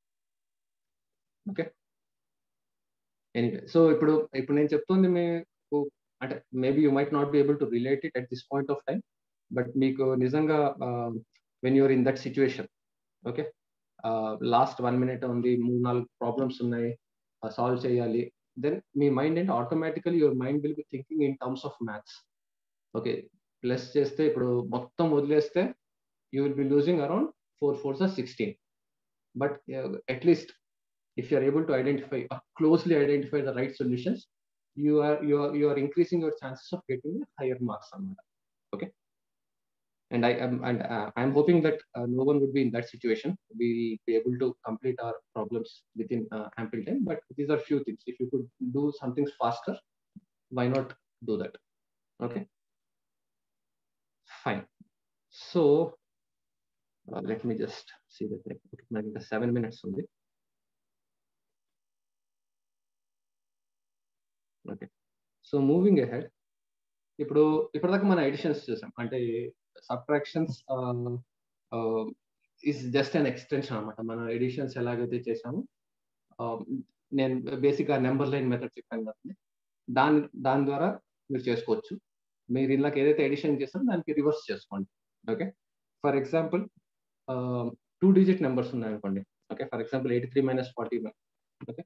[SPEAKER 2] okay anyway so ఇప్పుడు ఇప్పుడు నేను చెప్తుంది మీకు అంటే maybe you might not be able to relate it at this point of time but మీకు నిజంగా when you're in that situation okay last one minute ఉంది మూడు నాలుగు ప్రాబ్లమ్స్ ఉన్నాయి సాల్వ్ చేయాలి దెన్ మీ మైండ్ ఏంటి automatically your mind will be thinking in terms of maths okay plus చేస్తే ఇప్పుడు మొత్తం వదిలేస్తే you will be losing around four fours are sixteen but at least if you are able to identify or closely identify the right solutions, you are you are you are increasing your chances of getting higher marks on that. Okay. And I am and uh, I'm hoping that uh, no one would be in that situation. We be able to complete our problems within uh, ample time. But these are few things. If you could do some things faster, why not do that? Okay. Fine. So uh, let me just see the thing. నాకు ఇంకా సెవెన్ మినిట్స్ ఉంది ఓకే సో మూవింగ్ అహెడ్ ఇప్పుడు ఇప్పటిదాకా మన ఎడిషన్స్ చూసాం అంటే subtractions is just an extension అనమాట మన ఎడిషన్స్ ఎలాగైతే చేసామో నేను బేసిక్గా నెంబర్ లైన్ మెథడ్ చెప్పాను కదండి దాని దాని ద్వారా మీరు చేసుకోవచ్చు మీరు ఇందాక ఏదైతే ఎడిషన్ చేస్తారో దానికి రివర్స్ చేసుకోండి okay for example two digit numbers ఉన్నాయనుకోండి okay for example eighty three minus forty one okay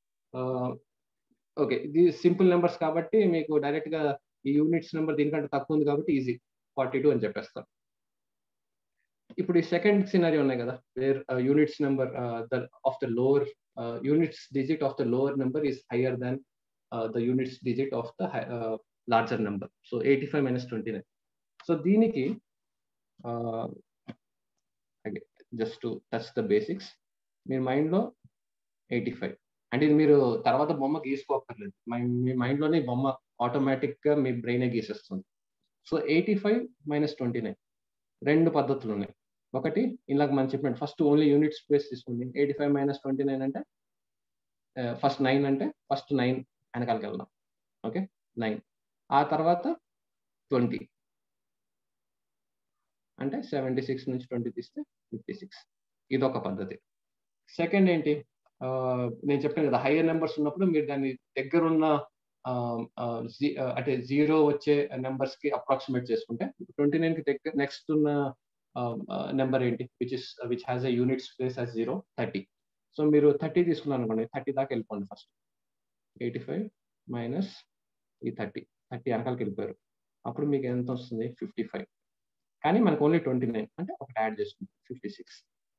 [SPEAKER 2] okay ఇది సింపుల్ నెంబర్స్ కాబట్టి మీకు డైరెక్ట్ గా ఈ యూనిట్స్ నెంబర్ దీనికంటే తక్కువ ఉంది కాబట్టి ఈజీ ఫార్టీ టూ అని చెప్పేస్తాం ఇప్పుడు ఈ సెకండ్ సినారీ ఉన్నాయి కదా where units number of the lower units digit of the lower number is higher than the units digit of the larger number so eighty five minus twenty nine so దీనికి just to touch the basics మీ మైండ్లో ఎయిటీ ఫైవ్ అంటే ఇది మీరు తర్వాత బొమ్మ గీసుకోక్కర్లేదు మీ మైండ్లోనే బొమ్మ ఆటోమేటిక్గా మీ బ్రెయినే గీసేస్తుంది so eighty five minus twenty nine రెండు పద్ధతులు ఉన్నాయి ఒకటి ఇందాక మనం చెప్పినట్టు ఫస్ట్ ఓన్లీ యూనిట్ స్పేస్ తీసుకుంది eighty five minus twenty nine అంటే ఫస్ట్ నైన్ అంటే ఫస్ట్ నైన్ వెనకాలకి వెళ్దాం ఓకే నైన్ ఆ తర్వాత ట్వంటీ అంటే సెవెంటీ సిక్స్ నుంచి ట్వంటీ తీస్తే ఫిఫ్టీ సిక్స్ ఇది ఒక పద్ధతి సెకండ్ ఏంటి నేను చెప్పాను కదా హైయర్ నెంబర్స్ ఉన్నప్పుడు మీరు దాన్ని దగ్గరున్న అంటే జీరో వచ్చే నెంబర్స్ కి అప్రాక్సిమేట్ చేసుకుంటే ట్వంటీ నైన్ కి దగ్గర నెక్స్ట్ ఉన్న నెంబర్ ఏంటి which is which has a unit space as zero thirty so మీరు థర్టీ తీసుకున్నారు అనుకోండి థర్టీ దాకా వెళ్ళిపోండి ఫస్ట్ ఎయిటీ ఫైవ్ మైనస్ ఈ థర్టీ థర్టీ వెనకాలకి వెళ్ళిపోయారు అప్పుడు మీకు ఎంత వస్తుంది ఫిఫ్టీ ఫైవ్ కానీ మనకు ఓన్లీ ట్వంటీ నైన్ అంటే ఒకటి యాడ్ చేసుకుంటాం fifty six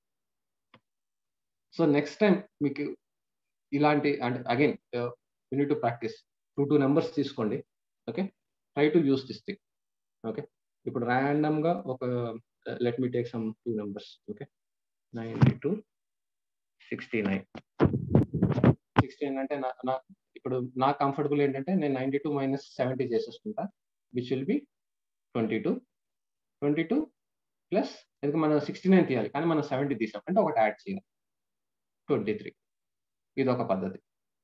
[SPEAKER 2] so next time మీకు ఇలాంటి అంటే again unit to practise two two numbers తీసుకోండి okay try to use this thing okay ఇప్పుడు ర్యాండమ్గా ఒక let me take some two numbers okay ninety two sixty nine sixty nine అంటే నా ఇప్పుడు నా కంఫర్టబుల్ ఏంటంటే నేను నైన్టీ టూ మైనస్ సెవెంటీ చేసేసుకుంటా which will be twenty two twenty two plus ఎందుకు మనం సిక్స్టీ నైన్ తీయాలి కానీ మనం సెవెంటీ తీసాం అంటే ఒకటి యాడ్ చేయాలి ట్వంటీ త్రీ ఇది ఒక పద్ధతి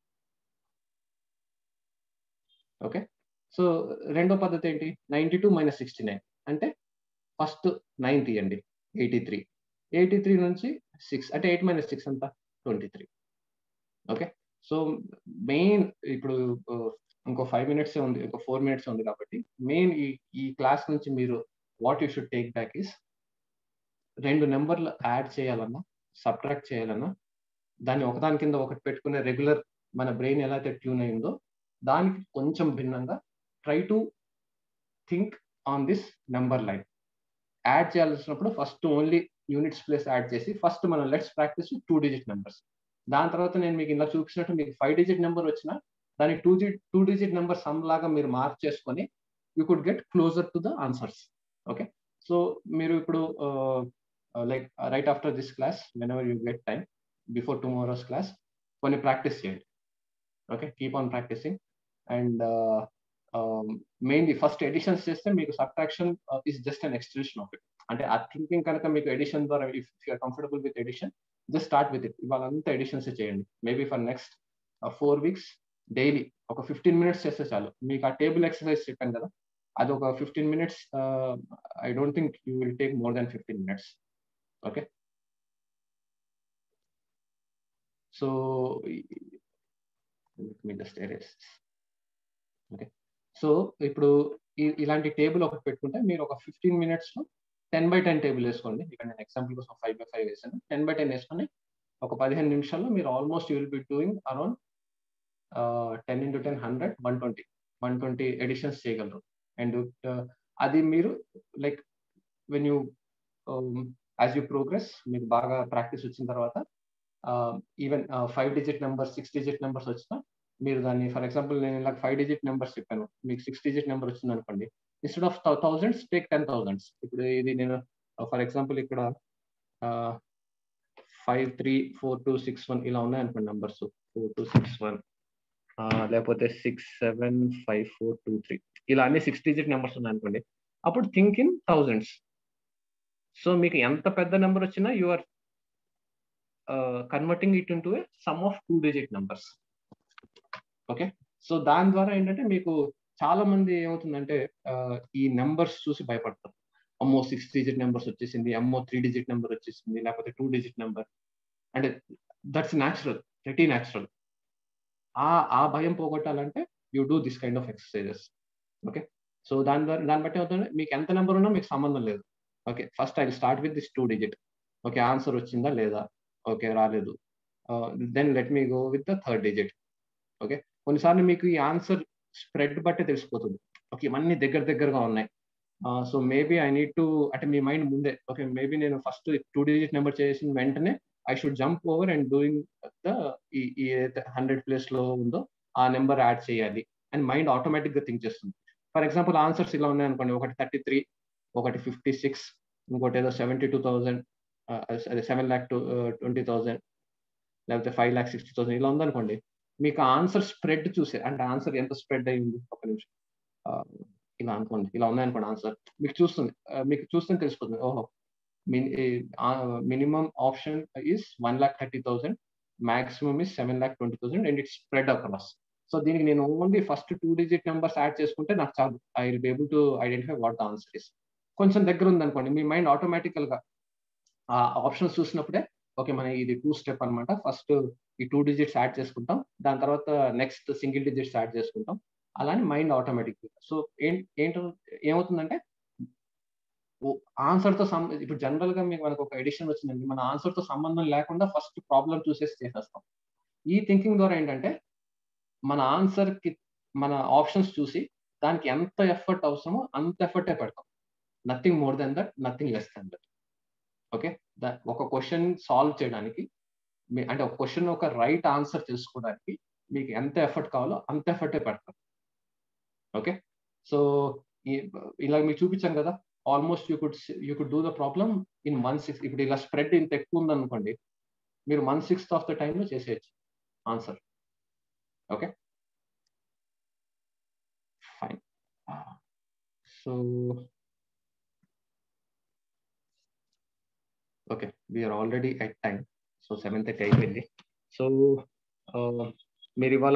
[SPEAKER 2] ఓకే సో రెండో పద్ధతి ఏంటి ninety two minus sixty nine అంటే ఫస్ట్ నైన్ తీయండి ఎయిటీ త్రీ ఎయిటీ త్రీ నుంచి సిక్స్ అంటే ఎయిట్ మైనస్ సిక్స్ అంతా twenty three okay so main ఇప్పుడు ఇంకో ఫైవ్ మినిట్స్ ఉంది ఇంకో ఫోర్ మినిట్స్ ఉంది కాబట్టి మెయిన్ ఈ ఈ క్లాస్ నుంచి మీరు what you should take back is రెండు నెంబర్లు యాడ్ చేయాలన్నా సబ్ట్రాక్ట్ చేయాలన్నా దాన్ని ఒకదాని కింద ఒకటి పెట్టుకునే రెగ్యులర్ మన బ్రెయిన్ ఎలా అయితే ట్యూన్ అయిందో దానికి కొంచెం భిన్నంగా try to think on this number line add చేయాల్సినప్పుడు first only units place add చేసి ఫస్ట్ మనం let's practise two digit numbers దాని తర్వాత నేను మీకు ఇలా చూపించినట్టు మీకు ఫైవ్ డిజిట్ నెంబర్ వచ్చినా దాని టూ జి టూ డిజిట్ నెంబర్ సమ్ లాగా మీరు మార్క్ చేసుకొని you could get closer to the answers okay so మీరు ఇప్పుడు like right after this class whenever you get time before tomorrow's class కొన్ని ప్రాక్టీస్ చేయండి okay keep on practising and mainly first additions చేస్తే మీకు subtraction is just an extension of it అంటే ఆ థింకింగ్ కనుక మీకు ఎడిషన్ ద్వారా if you're comfortable with edition just start with it ఇవాళ అంతా ఎడిషన్స్ చేయండి maybe for next four weeks daily ఒక ఫిఫ్టీన్ మినిట్స్ చేస్తే చాలు మీకు ఆ టేబుల్ ఎక్సర్సైజ్ చెప్పాను కదా అది ఒక fifteen minutes I don't think you will take more than fifteen minutes okay so మీ జస్ట్ ఎరేస్ ఓకే సో ఇప్పుడు ఇలాంటి టేబుల్ ఒకటి పెట్టుకుంటే మీరు ఒక ఫిఫ్టీన్ మినిట్స్ లో టెన్ బై టెన్ టేబుల్ వేసుకోండి ఇక్కడ నేను ఎగ్జాంపుల్ కోసం ఫైవ్ బై ఫైవ్ వేసాను టెన్ బై టెన్ వేసుకొని ఒక పదిహేను నిమిషాల్లో మీరు almost you will be doing around ten into ten hundred one twenty one twenty additions చేయగలరు అండ్ అది మీరు like when you as you progress మీకు బాగా ప్రాక్టీస్ వచ్చిన తర్వాత even five digit number six digit numbers వచ్చినా మీరు దాన్ని ఫర్ ఎగ్జాంపుల్ నేను ఇలా ఫైవ్ డిజిట్ నెంబర్స్ చెప్పాను మీకు సిక్స్ డిజిట్ నెంబర్ వచ్చింది అనుకోండి instead of thousands take ten thousands ఇప్పుడు ఇది నేను ఫర్ ఎగ్జాంపుల్ ఇక్కడ five three four two six one ఇలా ఉన్నాయి అనుకోండి numbers four two six one లేకపోతే six seven five four two three ఇలా అన్ని సిక్స్ డిజిట్ నెంబర్స్ ఉన్నాయి అనుకోండి అప్పుడు థింక్ ఇన్ థౌజండ్స్ సో మీకు ఎంత పెద్ద నెంబర్ వచ్చినా you are converting it into a sum of two digit numbers okay so దాని ద్వారా ఏంటంటే మీకు చాలా మంది ఏమవుతుందంటే ఈ నెంబర్స్ చూసి భయపడతారు అమ్మో సిక్స్ డిజిట్ నెంబర్స్ వచ్చేసింది అమ్మో త్రీ డిజిట్ నెంబర్ వచ్చేసింది లేకపోతే టూ డిజిట్ నెంబర్ అంటే దట్స్ న్యాచురల్ వెరీ న్యాచురల్ ఆ ఆ భయం పోగొట్టాలంటే you do this kind of exercises okay so దాని ద్వారా దాన్ని బట్టి అవుతుంది మీకు ఎంత నెంబర్ ఉన్నా మీకు సంబంధం లేదు okay first I start with this two digit okay answer వచ్చిందా లేదా ఓకే రాలేదు then let me go with the third digit okay కొన్నిసార్లు మీకు ఈ ఆన్సర్ స్ప్రెడ్ బట్టి తెలిసిపోతుంది ఓకే ఇవన్నీ దగ్గర దగ్గరగా ఉన్నాయి so maybe I need to అంటే మీ మైండ్ ముందే ఓకే మేబీ నేను ఫస్ట్ టూ డిజిట్ నెంబర్ చేసిన వెంటనే I should jump over and doing the ఈ ఏదైతే హండ్రెడ్ ప్లేస్ లో ఉందో ఆ నెంబర్ యాడ్ చేయాలి అని మైండ్ ఆటోమేటిక్ గా థింక్ చేస్తుంది ఫర్ ఎగ్జాంపుల్ ఆన్సర్స్ ఇలా ఉన్నాయనుకోండి ఒకటి థర్టీ త్రీ ఒకటి ఫిఫ్టీ సిక్స్ ఇంకోటి ఏదో సెవెంటీ టూ థౌసండ్ అదే seven lakh two twenty thousand లేకపోతే ఫైవ్ ల్యాక్ సిక్స్టీ థౌసండ్ ఇలా ఉందనుకోండి మీకు ఆన్సర్ స్ప్రెడ్ చూసే అంటే ఆన్సర్ ఎంత స్ప్రెడ్ అయింది ఒక నిమిషం ఇలా అనుకోండి ఇలా ఉన్నాయనుకోండి ఆన్సర్ మీకు చూస్తుంది మీకు చూస్తే తెలిసిపోతుంది ఓహో minimum option is one lakh thirty thousand maximum is seven lakh twenty thousand and it's spread across so దీనికి నేను only first two digit numbers add చేసుకుంటే నాకు చాలు I will be able to identify what the answer is కొంచెం దగ్గర ఉందనుకోండి మీ మైండ్ ఆటోమేటికల్ గా ఆ ఆప్షన్స్ చూసినప్పుడే ఓకే మన ఇది టూ స్టెప్ అనమాట ఫస్ట్ ఈ టూ డిజిట్స్ యాడ్ చేసుకుంటాం దాని తర్వాత నెక్స్ట్ సింగిల్ డిజిట్స్ యాడ్ చేసుకుంటాం అలానే మైండ్ ఆటోమేటిక్ సో ఏంటో ఏమవుతుందంటే ఆన్సర్ తో ఇప్పుడు జనరల్ గా మీకు మనకు ఒక ఎడిషన్ వచ్చిందండి మన ఆన్సర్ తో సంబంధం లేకుండా ఫస్ట్ ప్రాబ్లం చూసేసి చేసేస్తాం ఈ థింకింగ్ ద్వారా ఏంటంటే మన ఆన్సర్ కి మన ఆప్షన్స్ చూసి దానికి ఎంత ఎఫర్ట్ అవసరమో అంత ఎఫర్టే పెడతాం nothing more than that nothing less than that okay ఒక క్వశ్చన్ సాల్వ్ చేయడానికి అంటే ఒక క్వశ్చన్ ఒక రైట్ ఆన్సర్ తెలుసుకోవడానికి మీకు ఎంత ఎఫర్ట్ కావాలో అంత ఎఫర్టే పెడతాం ఓకే సో ఇలా మీకు చూపించాను కదా almost you could you could do the problem in one six ఇప్పుడు ఇలా స్ప్రెడ్ ఇంత ఎక్కువ ఉందనుకోండి మీరు వన్ సిక్స్త్ ఆఫ్ ద టైంలో చేసేయచ్చు answer okay fine so okay we're already at time so seven thirty అయిపోయింది సో మీరు ఇవాళ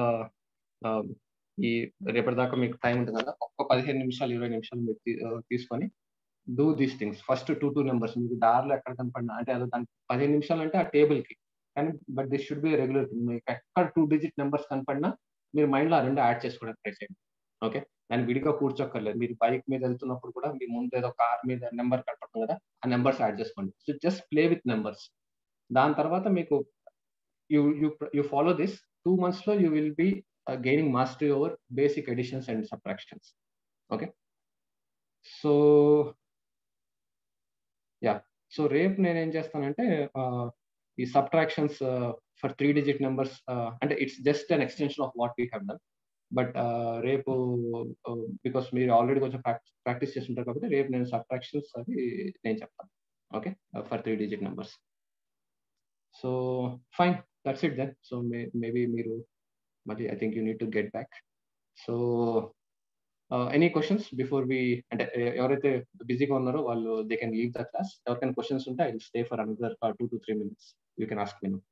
[SPEAKER 2] ఈ రేపటిదాకా మీకు టైం ఉంటుంది కదా ఒక్క పదిహేను నిమిషాలు ఇరవై నిమిషాలు మీరు తీసుకొని do these things first two two numbers మీకు దారిలో ఎక్కడ కనపడినా అంటే అది దానికి పదిహేను నిమిషాలు అంటే ఆ టేబుల్ కి కానీ but this should be regular మీకు ఎక్కడ టూ డిజిట్ నెంబర్స్ కనపడినా మీరు మైండ్ లో ఆ రెండు యాడ్ చేసుకోవడానికి ట్రై చేయండి ఓకే దాన్ని విడిగా కూర్చోక్కర్లేదు మీరు బైక్ మీద వెళ్తున్నప్పుడు కూడా మీ ముందు ఏదో కార్ మీద నెంబర్ కనపడుతుంది కదా ఆ నెంబర్స్ యాడ్ చేసుకోండి so just play with numbers దాని తర్వాత మీకు you you you follow this two months లో you will be gaining mastery over basic additions and subtractions okay so yeah so రేపు నేను ఏం చేస్తానంటే ఈ subtractions for three digit numbers అంటే it's just an extension of what we have done but రేపు బికాస్ మీరు ఆల్రెడీ కొంచెం ప్రాక్టీస్ చేస్తుంటారు కాబట్టి రేపు నేను సబ్ట్రాక్షన్స్ అది నేను చెప్తాను okay for three digit numbers so fine that's it then so maybe మీరు మళ్ళీ I think you need to get back so any questions before we అంటే ఎవరైతే బిజీగా ఉన్నారో వాళ్ళు they can leave the class ఎవరికైనా క్వశ్చన్స్ ఉంటే I will stay for another two to three minutes you can ask me no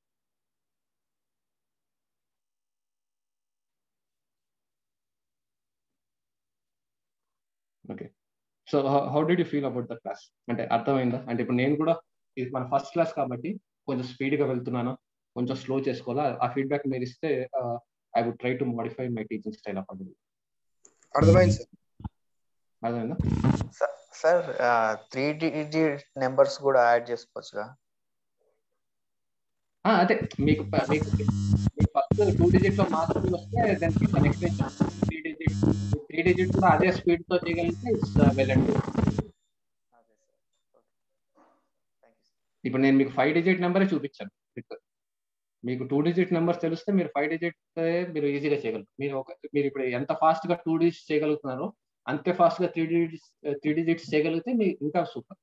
[SPEAKER 2] okay so how did you feel about the class అంటే అర్థమైందా అంటే ఇప్పుడు నేను కూడా ఇది మన ఫస్ట్ క్లాస్ కాబట్టి కొంచెం స్పీడ్గా వెళ్తున్నాను కొంచెం స్లో చేసుకోవాలా ఆ ఫీడ్బ్యాక్ మీరు ఇస్తే I would try to modify my teaching style of అది
[SPEAKER 7] అర్థమైంది సార్
[SPEAKER 2] అర్థమైందా
[SPEAKER 8] సార్ త్రీ డిజిట్ నెంబర్స్ కూడా యాడ్ చేసుకోవచ్చుగా
[SPEAKER 2] అదే మీకు మీకు మీకు ఫస్ట్ టూ డిజిట్ లో మాత్రమే వస్తే దానికి next three digit three digit కూడా అదే స్పీడ్ తో చేయగలిగితే ఇట్స్ వెల్ అండ్ ఇప్పుడు నేను మీకు ఫైవ్ డిజిట్ నెంబరే చూపించాను ట్రిక్ మీకు టూ డిజిట్ నెంబర్స్ తెలిస్తే మీరు ఫైవ్ డిజిట్ మీరు ఈజీగా చేయగలరు మీరు ఒక మీరు ఇప్పుడు ఎంత ఫాస్ట్ గా టూ డిజిట్స్ చేయగలుగుతున్నారో అంతే ఫాస్ట్ గా త్రీ డిజిట్స్ త్రీ డిజిట్స్ చేయగలిగితే మీకు ఇంకా సూపర్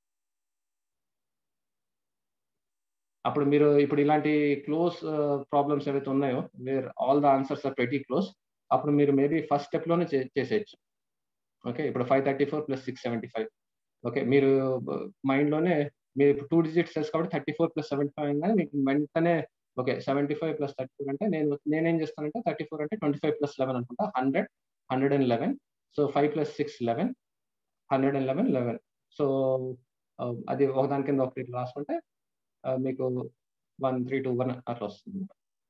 [SPEAKER 2] అప్పుడు మీరు ఇప్పుడు ఇలాంటి క్లోజ్ ప్రాబ్లమ్స్ ఏవైతే ఉన్నాయో where all the answers are very close అప్పుడు మీరు మేబీ ఫస్ట్ స్టెప్ లోనే చేసేయచ్చు ఓకే ఇప్పుడు five thirty four plus six seventy five okay మీరు మైండ్ లోనే మీరు ఇప్పుడు టూ డిజిట్స్ తెలుసు కాబట్టి thirty four plus seventy five కానీ మీకు వెంటనే okay seventy five plus thirty four అంటే నేను నేనేం చేస్తానంటే థర్టీ ఫోర్ అంటే ట్వంటీ ఫైవ్ ప్లస్ లెవెన్ అనుకుంటా hundred hundred and eleven so five plus six eleven hundred and eleven eleven so అది ఒకదాని కింద ఒకటి రాసుకుంటే మీకు వన్ త్రీ టూ వన్ అట్లా వస్తుంది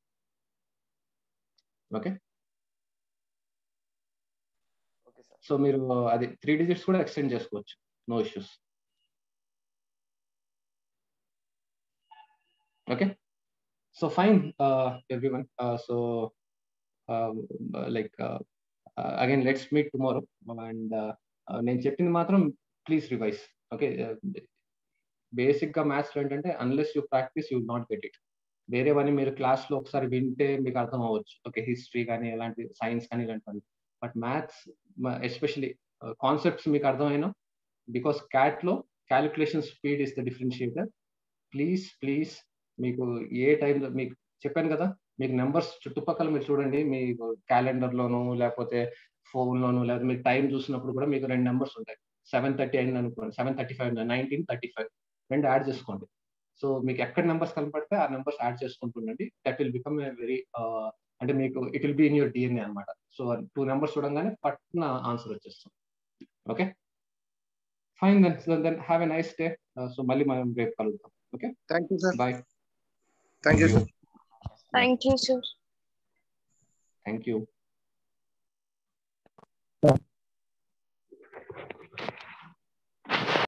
[SPEAKER 2] ఓకే సో మీరు అది త్రీ డిజిట్స్ కూడా ఎక్స్టెండ్ చేసుకోవచ్చు no issues okay so fine every one so like again let's meet tomorrow and నేను చెప్పింది మాత్రం ప్లీజ్ రివైజ్ ఓకే బేసిక్ గా మ్యాథ్స్ ఏంటంటే unless you practice you not get it వేరేవన్నీ మీరు క్లాస్ లో ఒకసారి వింటే మీకు అర్థం అవ్వచ్చు ఓకే హిస్టరీ కానీ ఇలాంటి సైన్స్ కానీ ఇలాంటివన్నీ బట్ మ్యాథ్స్ ఎస్పెషలీ కాన్సెప్ట్స్ మీకు అర్థమైనా బికాస్ క్యాట్ లో calculation speed is the differentiator please please మీకు ఏ టైంలో మీకు చెప్పాను కదా మీకు నెంబర్స్ చుట్టుపక్కల మీరు చూడండి మీ క్యాలెండర్ లోను లేకపోతే ఫోన్ లోను లేకపోతే మీరు టైం చూసినప్పుడు కూడా మీకు రెండు నెంబర్స్ ఉంటాయి సెవెన్ థర్టీ అయింది అనుకోండి seven thirty five nineteen thirty five రెండు యాడ్ చేసుకోండి సో మీకు ఎక్కడ నెంబర్స్ కనపడితే ఆ నెంబర్స్ యాడ్ చేసుకుంటుండండి that will become a very అంటే మీకు it will be in your DNA అనమాట సో టూ నెంబర్స్ చూడంగానే పట్టిన ఆన్సర్ వచ్చేస్తుంది okay fine then so then have a nice day so మళ్ళీ మనం రేపు కలుద్దాం okay
[SPEAKER 7] thank you sir
[SPEAKER 2] bye
[SPEAKER 7] thank you sir
[SPEAKER 3] thank you sir
[SPEAKER 2] thank you